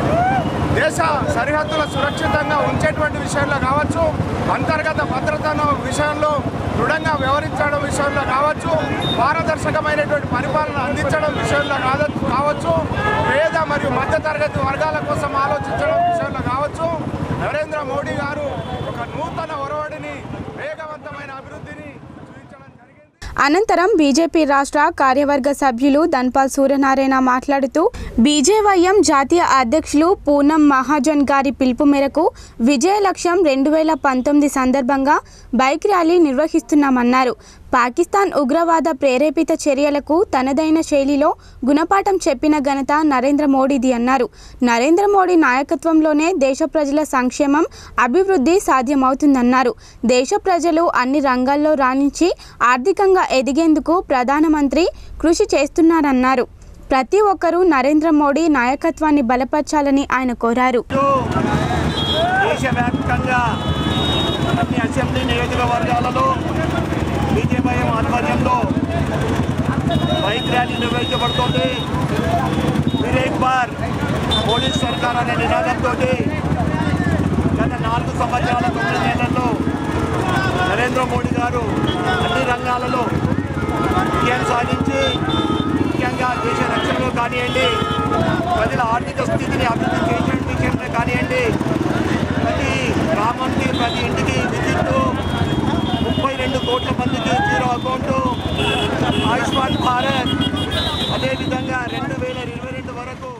C: దేశ సరిహద్దుల సురక్షితంగా ఉంచేటువంటి విషయంలో కావచ్చు అంతర్గత భద్రతను విషయంలో దృఢంగా వ్యవహరించడం విషయంలో కావచ్చు పారదర్శకమైనటువంటి పరిపాలన అందించడం విషయంలో కాద- కావచ్చు పేద మరియు మధ్యతరగతి వర్గాల కోసం ఆలోచించడం విషయంలో కావచ్చు నరేంద్ర మోడీ గారు ఒక నూతన ఒరవడిని వేగవంతమైన అభివృద్ధిని చూపించడం జరిగింది
A: అనంతరం బీజేపీ రాష్ట్ర కార్యవర్గ సభ్యులు ధన్పాల్ సూర్యనారాయణ మాట్లాడుతూ బీజేవైఎం జాతీయ అధ్యక్షులు పూనం మహాజన్ గారి పిలుపు మేరకు విజయ లక్ష్యం రెండు వేల పంతొమ్మిది సందర్భంగా బైక్ ర్యాలీ నిర్వహిస్తున్నామన్నారు పాకిస్తాన్ ఉగ్రవాద ప్రేరేపిత చర్యలకు తనదైన శైలిలో గుణపాఠం చెప్పిన ఘనత నరేంద్ర మోడీది అన్నారు నరేంద్ర మోడీ నాయకత్వంలోనే దేశ ప్రజల సంక్షేమం అభివృద్ధి సాధ్యమవుతుందన్నారు దేశ ప్రజలు అన్ని రంగాల్లో రాణించి ఆర్థికంగా ఎదిగేందుకు ప్రధానమంత్రి కృషి చేస్తున్నారన్నారు ప్రతి ఒక్కరూ నరేంద్ర మోడీ నాయకత్వాన్ని బలపరచాలని ఆయన కోరారు
J: దేశవ్యాప్తంగా అన్ని అసెంబ్లీ నియోజకవర్గాలలో బీజేపీ ఆధ్వర్యంలో బైక్ ర్యాలీ నిర్వహించబడుతోంది ఫిర్ ఏక్ బార్ పోలీస్ సర్కార్ అనే నినాదంతో గత నాలుగు సంవత్సరాల తొమ్మిది నెలల్లో నరేంద్ర మోడీ గారు అన్ని రంగాలలో విజయం సాధించి ముఖ్యంగా దేశ రక్షణలో కానివ్వండి ప్రజల ఆర్థిక స్థితిని అభివృద్ధి చేసే విషయంలో కానివ్వండి ప్రతి గ్రామానికి ప్రతి ఇంటికి విద్యుత్తు ముప్పై రెండు కోట్ల మందికి జీరో కోరుకుంటూ ఆయుష్మాన్ భారత్ అదేవిధంగా రెండు వేల ఇరవై రెండు వరకు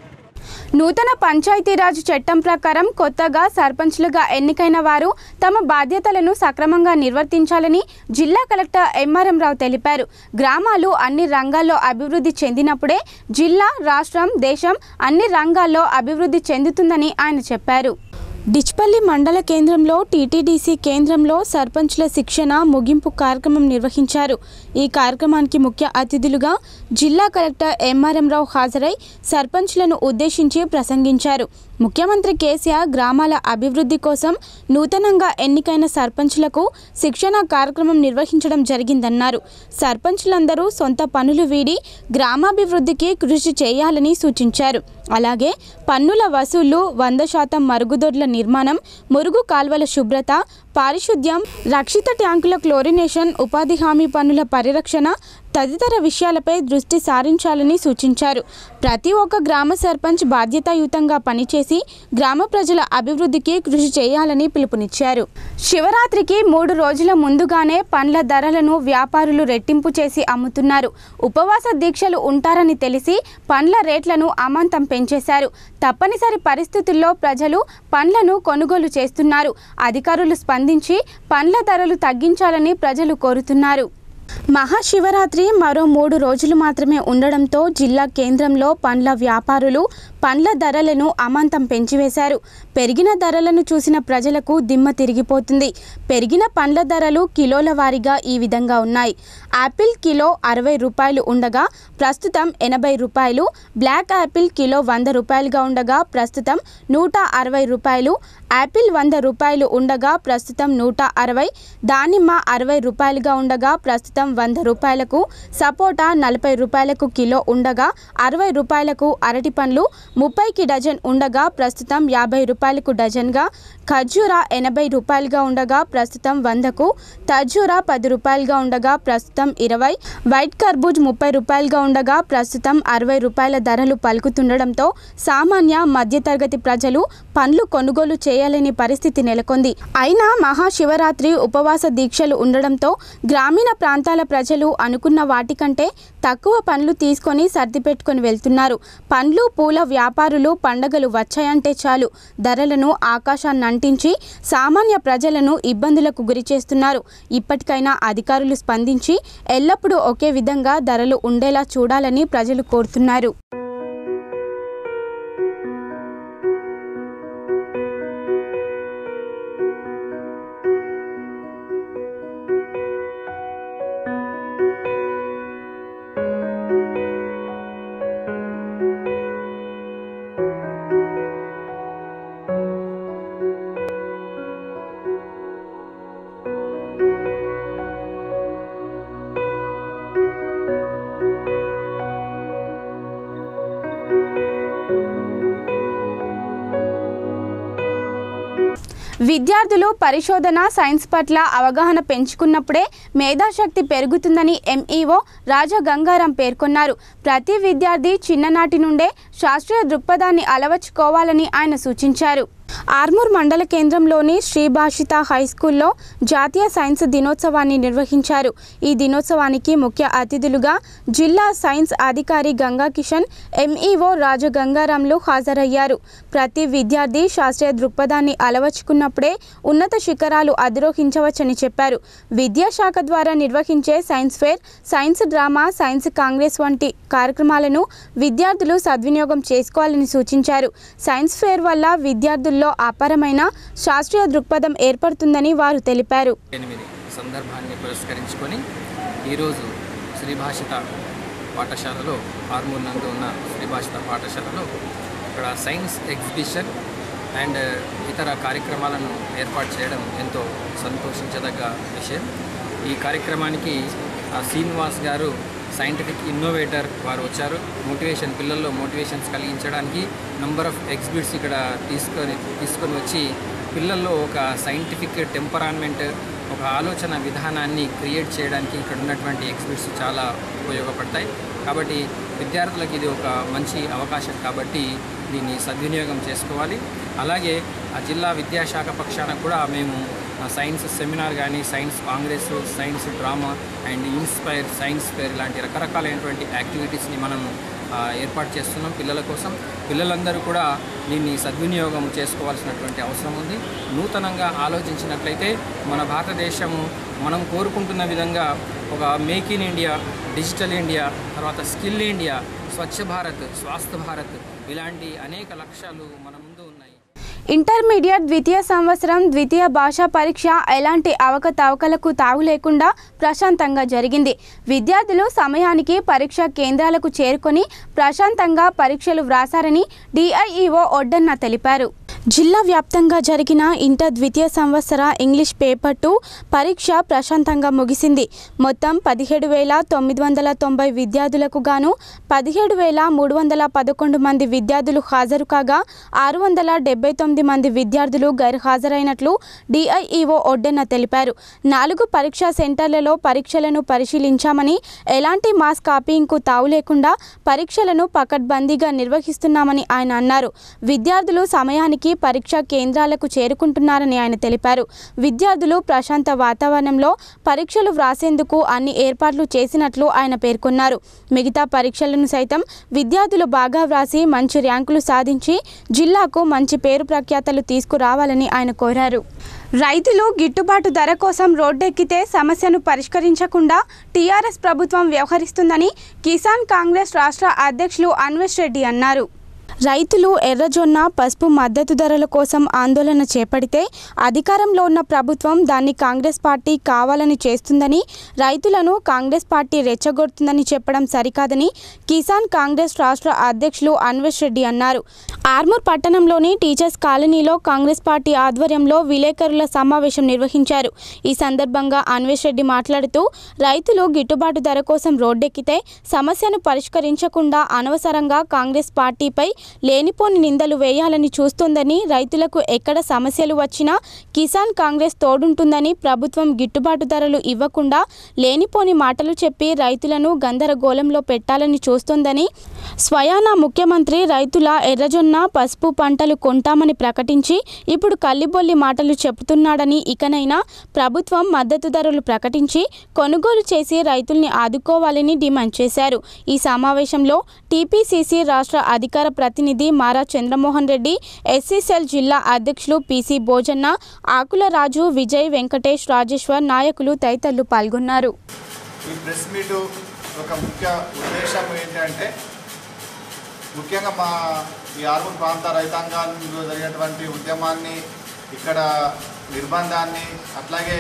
A: నూతన పంచాయతీరాజ్ చట్టం ప్రకారం కొత్తగా సర్పంచ్లుగా ఎన్నికైన వారు తమ బాధ్యతలను సక్రమంగా నిర్వర్తించాలని జిల్లా కలెక్టర్ ఎంఆర్ఎం రావు తెలిపారు గ్రామాలు అన్ని రంగాల్లో అభివృద్ధి చెందినప్పుడే జిల్లా రాష్ట్రం దేశం అన్ని రంగాల్లో అభివృద్ధి చెందుతుందని ఆయన చెప్పారు డిచ్పల్లి మండల కేంద్రంలో టీటీడీసీ కేంద్రంలో సర్పంచ్ల శిక్షణ ముగింపు కార్యక్రమం నిర్వహించారు ఈ కార్యక్రమానికి ముఖ్య అతిథులుగా జిల్లా కలెక్టర్ ఎంఆర్ఎం రావు హాజరై సర్పంచ్లను ఉద్దేశించి ప్రసంగించారు ముఖ్యమంత్రి కేసీఆర్ గ్రామాల అభివృద్ధి కోసం నూతనంగా ఎన్నికైన సర్పంచ్లకు శిక్షణ కార్యక్రమం నిర్వహించడం జరిగిందన్నారు సర్పంచ్లందరూ సొంత పనులు వీడి గ్రామాభివృద్ధికి కృషి చేయాలని సూచించారు అలాగే పన్నుల వసూళ్లు వంద శాతం మరుగుదొడ్ల నిర్మాణం మురుగు కాల్వల శుభ్రత పారిశుద్ధ్యం రక్షిత ట్యాంకుల క్లోరినేషన్ ఉపాధి హామీ పన్నుల పరిరక్షణ తదితర విషయాలపై దృష్టి సారించాలని సూచించారు ప్రతి ఒక్క గ్రామ సర్పంచ్ బాధ్యతాయుతంగా పనిచేసి గ్రామ ప్రజల అభివృద్ధికి కృషి చేయాలని పిలుపునిచ్చారు శివరాత్రికి మూడు రోజుల ముందుగానే పండ్ల ధరలను వ్యాపారులు రెట్టింపు చేసి అమ్ముతున్నారు ఉపవాస దీక్షలు ఉంటారని తెలిసి పండ్ల రేట్లను అమాంతం పెంచేశారు తప్పనిసరి పరిస్థితుల్లో ప్రజలు పండ్లను కొనుగోలు చేస్తున్నారు అధికారులు స్పందించి పండ్ల ధరలు తగ్గించాలని ప్రజలు కోరుతున్నారు మహాశివరాత్రి మరో మూడు రోజులు మాత్రమే ఉండడంతో జిల్లా కేంద్రంలో పండ్ల వ్యాపారులు పండ్ల ధరలను అమాంతం పెంచివేశారు పెరిగిన ధరలను చూసిన ప్రజలకు దిమ్మ తిరిగిపోతుంది పెరిగిన పండ్ల ధరలు కిలోల వారీగా ఈ విధంగా ఉన్నాయి యాపిల్ కిలో అరవై రూపాయలు ఉండగా ప్రస్తుతం ఎనభై రూపాయలు బ్లాక్ యాపిల్ కిలో వంద రూపాయలుగా ఉండగా ప్రస్తుతం నూట అరవై రూపాయలు యాపిల్ వంద రూపాయలు ఉండగా ప్రస్తుతం నూట అరవై దానిమ్మ అరవై రూపాయలుగా ఉండగా ప్రస్తుతం వంద రూపాయలకు సపోటా నలభై రూపాయలకు కిలో ఉండగా అరవై రూపాయలకు అరటి పండ్లు ముప్పైకి డజన్ ఉండగా ప్రస్తుతం యాభై రూపాయలకు డజన్గా ఖర్జూరా ఎనభై రూపాయలుగా ఉండగా ప్రస్తుతం వందకు తర్జూరా పది రూపాయలుగా ఉండగా ప్రస్తుతం ఇరవై వైట్ కర్బూజ్ ముప్పై రూపాయలుగా ఉండగా ప్రస్తుతం అరవై రూపాయల ధరలు పలుకుతుండడంతో సామాన్య మధ్యతరగతి ప్రజలు పండ్లు కొనుగోలు చేయలేని పరిస్థితి నెలకొంది అయినా మహాశివరాత్రి ఉపవాస దీక్షలు ఉండడంతో గ్రామీణ ప్రాంతాల ప్రజలు అనుకున్న వాటికంటే తక్కువ పండ్లు తీసుకొని సర్ది పెట్టుకొని వెళ్తున్నారు పండ్లు పూల వ్యాపారులు పండగలు వచ్చాయంటే చాలు ధరలను ఆకాశాన్ని అంటించి సామాన్య ప్రజలను ఇబ్బందులకు గురి చేస్తున్నారు ఇప్పటికైనా అధికారులు స్పందించి ఎల్లప్పుడూ ఒకే విధంగా ధరలు ఉండేలా చూడాలని ప్రజలు కోరుతున్నారు విద్యార్థులు పరిశోధన సైన్స్ పట్ల అవగాహన పెంచుకున్నప్పుడే మేధాశక్తి పెరుగుతుందని ఎంఈఓ రాజా గంగారాం పేర్కొన్నారు ప్రతి విద్యార్థి చిన్ననాటి నుండే శాస్త్రీయ దృక్పథాన్ని అలవర్చుకోవాలని ఆయన సూచించారు ఆర్మూర్ మండల కేంద్రంలోని శ్రీభాషిత హై స్కూల్లో జాతీయ సైన్స్ దినోత్సవాన్ని నిర్వహించారు ఈ దినోత్సవానికి ముఖ్య అతిథులుగా జిల్లా సైన్స్ అధికారి గంగా కిషన్ ఎంఈఓ రాజు గంగారాంలు హాజరయ్యారు ప్రతి విద్యార్థి శాస్త్రీయ దృక్పథాన్ని అలవర్చుకున్నప్పుడే ఉన్నత శిఖరాలు అధిరోహించవచ్చని చెప్పారు విద్యాశాఖ ద్వారా నిర్వహించే science fair science drama science congress వంటి కార్యక్రమాలను విద్యార్థులు సద్వినియోగం చేసుకోవాలని సూచించారు సైన్స్ ఫేర్ వల్ల విద్యార్థుల్లో అపారమైన శాస్త్రీయ దృక్పథం ఏర్పడుతుందని వారు తెలిపారు
K: ఎనిమిది సందర్భాన్ని పురస్కరించుకొని ఈరోజు శ్రీభాషిత పాఠశాలలో ఆర్మూర్ నందు ఉన్న శ్రీభాషిత పాఠశాలలో ఇక్కడ సైన్స్ ఎగ్జిబిషన్ అండ్ ఇతర కార్యక్రమాలను ఏర్పాటు చేయడం ఎంతో సంతోషించదగ్గ విషయం ఈ కార్యక్రమానికి ఆ, శ్రీనివాస్ గారు సైంటిఫిక్ ఇన్నోవేటర్ వారు వచ్చారు మోటివేషన్ పిల్లల్లో మోటివేషన్స్ కలిగించడానికి నంబర్ ఆఫ్ ఎగ్జిబిట్స్ ఇక్కడ తీసుకొని తీసుకొని వచ్చి పిల్లల్లో ఒక సైంటిఫిక్ టెంపరాన్మెంట్ ఒక ఆలోచన విధానాన్ని క్రియేట్ చేయడానికి ఇక్కడ ఉన్నటువంటి ఎగ్జిబిట్స్ చాలా ఉపయోగపడతాయి కాబట్టి విద్యార్థులకు ఇది ఒక మంచి అవకాశం కాబట్టి దీన్ని సద్వినియోగం చేసుకోవాలి అలాగే ఆ జిల్లా విద్యాశాఖ పక్షాన కూడా మేము సైన్స్ సెమినార్ కానీ science congress science drama and inspire science fair ఇలాంటి రకరకాలైనటువంటి యాక్టివిటీస్ని మనం ఆ, ఏర్పాటు చేస్తున్నాం పిల్లల కోసం పిల్లలందరూ కూడా దీన్ని సద్వినియోగం చేసుకోవాల్సినటువంటి అవసరం ఉంది నూతనంగా ఆలోచించినట్లయితే మన భారతదేశము మనం కోరుకుంటున్న విధంగా ఒక make in India digital India తర్వాత స్కిల్ ఇండియా స్వచ్ఛ భారత్ స్వాస్థ్య భారత్ ఇలాంటి అనేక లక్ష్యాలు మన ముందు ఉన్నాయి
A: ఇంటర్మీడియట్ ద్వితీయ సంవత్సరం ద్వితీయ భాషా పరీక్ష ఎలాంటి అవకతవకలకు తావు లేకుండా ప్రశాంతంగా జరిగింది విద్యార్థులు సమయానికి పరీక్ష కేంద్రాలకు చేరుకొని ప్రశాంతంగా పరీక్షలు వ్రాసారని డిఐఈఓ ఒడ్డన్న తెలిపారు జిల్లా వ్యాప్తంగా జరిగిన ఇంటర్ ద్వితీయ సంవత్సర ఇంగ్లీష్ పేపర్ టూ పరీక్ష ప్రశాంతంగా ముగిసింది మొత్తం పదిహేడు వేల తొమ్మిది వందల తొంభై విద్యార్థులకు గాను పదిహేడు వేల మూడు వందల పదకొండు మంది విద్యార్థులు హాజరు కాగా ఆరు వందల డెబ్బై తొమ్మిది మంది విద్యార్థులు గైర్హాజరైనట్లు డిఐఈఓ ఒడ్డెన్న తెలిపారు నాలుగు పరీక్షా సెంటర్లలో పరీక్షలను పరిశీలించామని ఎలాంటి మాస్ కాపీయింగ్కు తావు లేకుండా పరీక్షలను పకడ్బందీగా నిర్వహిస్తున్నామని ఆయన అన్నారు విద్యార్థులు సమయానికి పరీక్షా కేంద్రాలకు చేరుకుంటున్నారని ఆయన తెలిపారు విద్యార్థులు ప్రశాంత వాతావరణంలో పరీక్షలు వ్రాసేందుకు అన్ని ఏర్పాట్లు చేసినట్లు ఆయన పేర్కొన్నారు మిగతా పరీక్షలను సైతం విద్యార్థులు బాగా వ్రాసి మంచి ర్యాంకులు సాధించి జిల్లాకు మంచి పేరు ప్రఖ్యాతలు తీసుకురావాలని ఆయన కోరారు రైతులు గిట్టుబాటు ధర కోసం రోడ్డెక్కితే సమస్యను పరిష్కరించకుండా టీఆర్ఎస్ ప్రభుత్వం వ్యవహరిస్తుందని కిసాన్ కాంగ్రెస్ రాష్ట్ర అధ్యక్షులు అన్వేష్ రెడ్డి అన్నారు రైతులు ఎర్రజొన్న పసుపు మద్దతు ధరల కోసం ఆందోళన చేపడితే అధికారంలో ఉన్న ప్రభుత్వం దాన్ని కాంగ్రెస్ పార్టీ కావాలని చేస్తుందని రైతులను కాంగ్రెస్ పార్టీ రెచ్చగొడుతుందని చెప్పడం సరికాదని కిసాన్ కాంగ్రెస్ రాష్ట్ర అధ్యక్షులు అన్వేష్ రెడ్డి అన్నారు ఆర్మూర్ పట్టణంలోని టీచర్స్ కాలనీలో కాంగ్రెస్ పార్టీ ఆధ్వర్యంలో విలేకరుల సమావేశం నిర్వహించారు ఈ సందర్భంగా అన్వేష్ రెడ్డి మాట్లాడుతూ రైతులు గిట్టుబాటు ధర కోసం రోడ్డెక్కితే సమస్యను పరిష్కరించకుండా అనవసరంగా కాంగ్రెస్ పార్టీపై లేనిపోని నిందలు వేయాలని చూస్తోందని రైతులకు ఎక్కడ సమస్యలు వచ్చినా కిసాన్ కాంగ్రెస్ తోడుంటుందని ప్రభుత్వం గిట్టుబాటు ధరలు ఇవ్వకుండా లేనిపోని మాటలు చెప్పి రైతులను గందరగోళంలో పెట్టాలని చూస్తోందని స్వయాన ముఖ్యమంత్రి రైతుల ఎర్రజొన్న పసుపు పంటలు కొంటామని ప్రకటించి ఇప్పుడు కల్లిబొల్లి మాటలు చెబుతున్నాడని ఇకనైనా ప్రభుత్వం మద్దతు ధరలు ప్రకటించి కొనుగోలు చేసి రైతుల్ని ఆదుకోవాలని డిమాండ్ చేశారు ఈ సమావేశంలో టీపీసీసీ రాష్ట్ర అధికార ప్రతినిధి మారా చంద్రమోహన్ రెడ్డి ఎస్సీసెల్ జిల్లా అధ్యక్షులు పీసీ భోజన్న ఆకుల రాజు విజయ్ వెంకటేష్ రాజేశ్వర్ నాయకులు తదితరులు పాల్గొన్నారు
C: ఈ ప్రెస్ మీటు ఒక ముఖ్య ఉద్దేశం ఏంటంటే ముఖ్యంగా మా ఈ ఆర్మూర్ ప్రాంత రైతాంగాల్లో జరిగినటువంటి ఉద్యమాన్ని ఇక్కడ నిర్బంధాన్ని అట్లాగే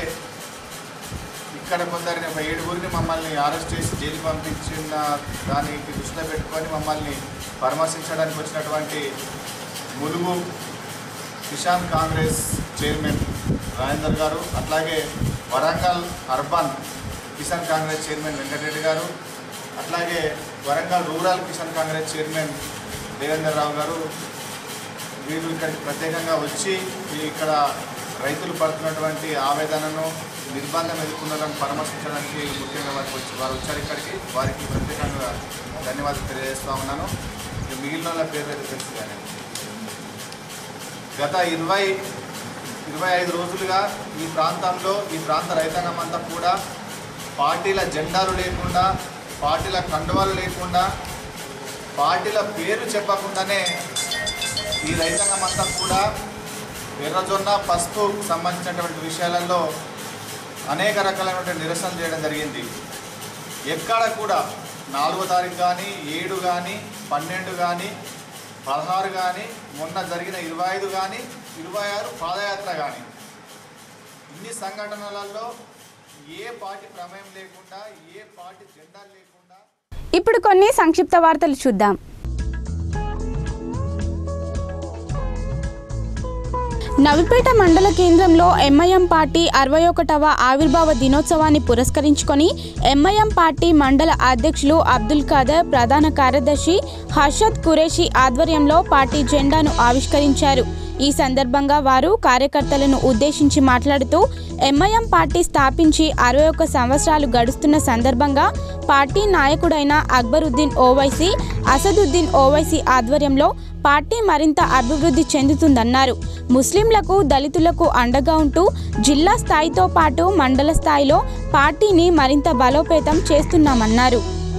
C: ఇక్కడ కొందరిని ఒక ఏడుగురిని మమ్మల్ని అరెస్ట్ చేసి జైలు పంపించిన దానికి దృష్టిలో పెట్టుకొని మమ్మల్ని పరామర్శించడానికి వచ్చినటువంటి ములుగు కిసాన్ కాంగ్రెస్ చైర్మన్ రాజేందర్ గారు అట్లాగే వరంగల్ అర్బన్ కిసాన్ కాంగ్రెస్ చైర్మన్ వెంకటరెడ్డి గారు అట్లాగే వరంగల్ రూరల్ కిసాన్ కాంగ్రెస్ చైర్మన్ దేవేందర్ రావు గారు వీళ్ళు ఇక్కడికి ప్రత్యేకంగా వచ్చి ఈ ఇక్కడ రైతులు పడుతున్నటువంటి ఆవేదనను నిర్బంధం ఎదుర్కొన్నారని పరామర్శించడానికి ముఖ్యంగా వారికి వచ్చి వారు వచ్చారు ఇక్కడికి వారికి ప్రత్యేకంగా ధన్యవాదాలు తెలియజేస్తా ఉన్నాను ఇక మిగిలిన వాళ్ళ పేర్లు అయితే తెలుసు కానీ గత ఇరవై ఇరవై ఐదు రోజులుగా ఈ ప్రాంతంలో ఈ ప్రాంత రైతాంగం అంతా కూడా పార్టీల జెండాలు లేకుండా పార్టీల కండువాలు లేకుండా పార్టీల పేరు చెప్పకుండానే ఈ రైతాంగం అంతా కూడా ఎర్రజొన్న పసుపు సంబంధించినటువంటి విషయాలలో అనేక రకాలైనటువంటి నిరసన చేయడం జరిగింది ఎక్కడ కూడా నాలుగో తారీఖు కానీ ఏడు కానీ పన్నెండు కానీ పదహారు కానీ మొన్న జరిగిన ఇరవై ఐదు కానీ ఇరవై ఆరు పాదయాత్ర కానీ ఇన్ని సంఘటనలలో ఏ పార్టీ ప్రమేయం లేకుండా ఏ పార్టీ జెండా లేకుండా
A: ఇప్పుడు కొన్ని సంక్షిప్త వార్తలు చూద్దాం నవిపేట మండల కేంద్రంలో ఎంఐఎం పార్టీ అరవై ఒకటవ ఆవిర్భావ దినోత్సవాన్ని పురస్కరించుకొని ఎంఐఎం పార్టీ మండల అధ్యక్షులు అబ్దుల్ ఖాదర్ ప్రధాన కార్యదర్శి హర్షద్ కురేషి ఆధ్వర్యంలో పార్టీ జెండాను ఆవిష్కరించారు ఈ సందర్భంగా వారు కార్యకర్తలను ఉద్దేశించి మాట్లాడుతూ ఎంఐఎం పార్టీ స్థాపించి అరవై ఒక్క సంవత్సరాలు గడుస్తున్న సందర్భంగా పార్టీ నాయకుడైన అక్బరుద్దీన్ ఓవైసీ అసదుద్దీన్ ఓవైసీ ఆధ్వర్యంలో పార్టీ మరింత అభివృద్ధి చెందుతుందన్నారు ముస్లింలకు దళితులకు అండగా ఉంటూ జిల్లా స్థాయితో పాటు మండల స్థాయిలో పార్టీని మరింత బలోపేతం చేస్తున్నామన్నారు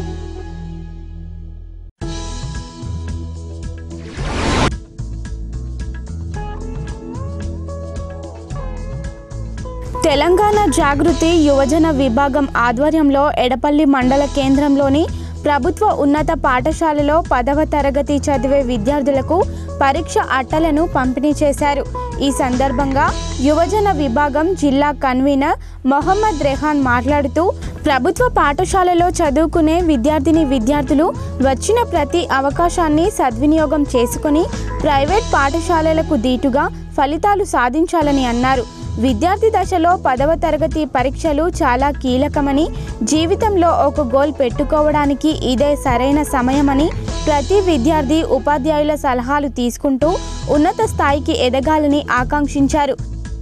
A: తెలంగాణ జాగృతి యువజన విభాగం ఆధ్వర్యంలో ఎడపల్లి మండల కేంద్రంలోని ప్రభుత్వ ఉన్నత పాఠశాలలో పదవ తరగతి చదివే విద్యార్థులకు పరీక్ష అట్టలను పంపిణీ చేశారు ఈ సందర్భంగా యువజన విభాగం జిల్లా కన్వీనర్ మొహమ్మద్ రెహాన్ మాట్లాడుతూ ప్రభుత్వ పాఠశాలలో చదువుకునే విద్యార్థిని విద్యార్థులు వచ్చిన ప్రతి అవకాశాన్ని సద్వినియోగం చేసుకొని ప్రైవేట్ పాఠశాలలకు దీటుగా ఫలితాలు సాధించాలని అన్నారు విద్యార్థి దశలో పదవ తరగతి పరీక్షలు చాలా కీలకమని జీవితంలో ఒక గోల్ పెట్టుకోవడానికి ఇదే సరైన సమయమని ప్రతి విద్యార్థి ఉపాధ్యాయుల సలహాలు తీసుకుంటూ ఉన్నత స్థాయికి ఎదగాలని ఆకాంక్షించారు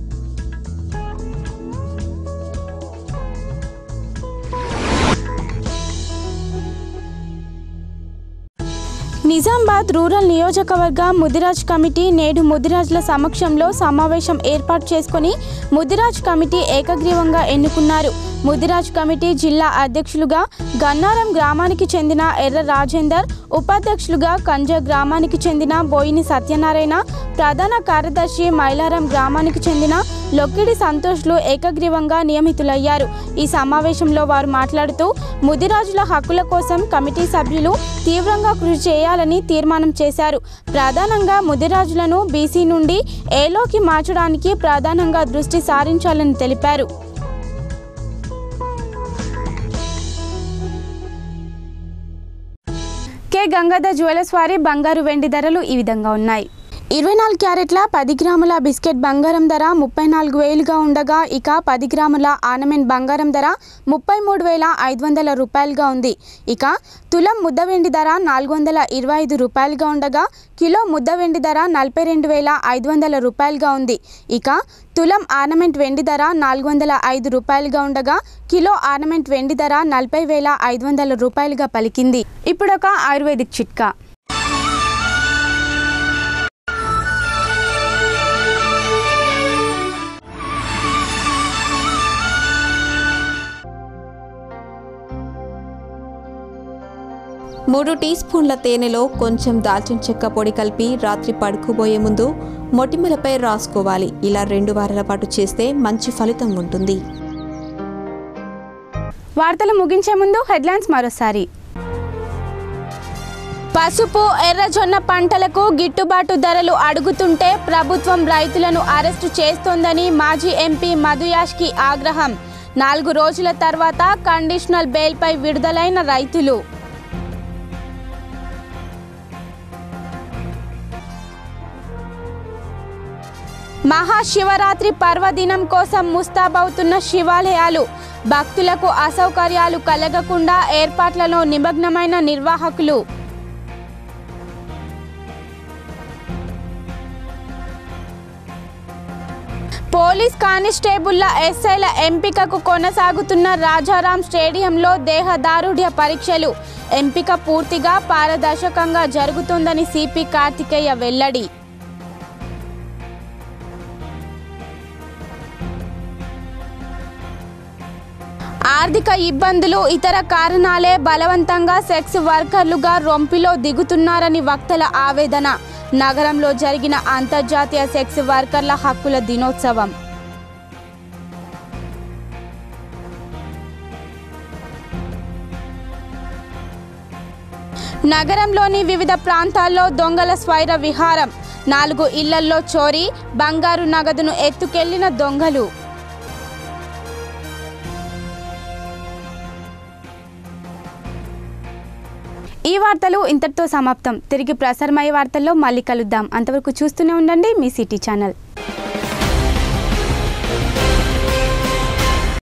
A: నిజామాబాద్ రూరల్ నియోజకవర్గ ముదిరాజ్ కమిటీ నేడు ముదిరాజ్ల సమక్షంలో సమావేశం ఏర్పాటు చేసుకొని ముదిరాజ్ కమిటీ ఏకగ్రీవంగా ఎన్నుకున్నారు ముదిరాజ్ కమిటీ జిల్లా అధ్యక్షులుగా గన్నారం గ్రామానికి చెందిన ఎర్ర రాజేందర్ ఉపాధ్యక్షులుగా కంజ గ్రామానికి చెందిన బోయిని సత్యనారాయణ ప్రధాన కార్యదర్శి మైలారం గ్రామానికి చెందిన లొక్కిడి సంతోష్లు ఏకగ్రీవంగా నియమితులయ్యారు ఈ సమావేశంలో వారు మాట్లాడుతూ ముదిరాజుల హక్కుల కోసం కమిటీ సభ్యులు తీవ్రంగా కృషి చేయాలని తీర్మానం చేశారు ప్రధానంగా ముదిరాజులను బీసీ నుండి ఏలోకి మార్చడానికి ప్రధానంగా దృష్టి సారించాలని తెలిపారు కె గంగాధర్ జ్యువెలర్స్ వారి బంగారు వెండి ధరలు ఈ విధంగా ఉన్నాయి ఇరవై నాలుగు క్యారెట్ల పది గ్రాముల బిస్కెట్ బంగారం ధర ముప్పై నాలుగు వేలుగా ఉండగా ఇక పది గ్రాముల ఆర్నమెంట్ బంగారం ధర ముప్పై మూడు వేల ఐదు వందల రూపాయలుగా ఉంది ఇక తులం ముద్ద వెండి ధర నాలుగు వందల ఇరవై ఐదు రూపాయలుగా ఉండగా కిలో ముద్ద వెండి ధర నలభై రెండు వేల ఐదు వందల రూపాయలుగా ఉంది ఇక తులం ఆర్నమెంట్ వెండి ధర నాలుగు వందల ఐదు రూపాయలుగా ఉండగా కిలో ఆర్నమెంట్ వెండి ధర నలభై వేల ఐదు వందల రూపాయలుగా పలికింది ఇప్పుడొక ఆయుర్వేదిక్ చిట్కా
L: మూడు టీ స్పూన్ల తేనెలో కొంచెం దాల్చిన చెక్క పొడి కలిపి రాత్రి పడుకోబోయే ముందు మొటిమలపై రాసుకోవాలి ఇలా రెండు వారాల పాటు చేస్తే మంచి ఫలితం ఉంటుంది
A: వార్తలు ముగించే ముందు హెడ్లైన్స్ మరోసారి పసుపు ఎర్రజొన్న పంటలకు గిట్టుబాటు ధరలు అడుగుతుంటే ప్రభుత్వం రైతులను అరెస్టు చేస్తోందని మాజీ ఎంపీ మధుయాష్కి ఆగ్రహం నాలుగు రోజుల తర్వాత కండిషనల్ బెయిల్పై విడుదలైన రైతులు మహాశివరాత్రి పర్వదినం కోసం ముస్తాబవుతున్న శివాలయాలు భక్తులకు అసౌకర్యాలు కలగకుండా ఏర్పాట్లలో నిమగ్నమైన నిర్వాహకులు పోలీస్ కానిస్టేబుళ్ల ఎస్ఐల ఎంపికకు కొనసాగుతున్న రాజారాం స్టేడియంలో దేహదారుఢ్య పరీక్షలు ఎంపిక పూర్తిగా పారదర్శకంగా జరుగుతుందని సిపి కార్తికేయ వెల్లడి ఆర్థిక ఇబ్బందులు ఇతర కారణాలే బలవంతంగా సెక్స్ వర్కర్లుగా రొంపిలో దిగుతున్నారని వక్తల ఆవేదన నగరంలో జరిగిన అంతర్జాతీయ సెక్స్ వర్కర్ల హక్కుల దినోత్సవం నగరంలోని వివిధ ప్రాంతాల్లో దొంగల స్వైర విహారం నాలుగు ఇళ్లల్లో చోరీ బంగారు నగదును ఎత్తుకెళ్లిన దొంగలు ఈ వార్తలు ఇంతటితో సమాప్తం తిరిగి ప్రసారమయ్యే వార్తల్లో మళ్ళీ కలుద్దాం అంతవరకు చూస్తూనే ఉండండి మీ సిటీ ఛానల్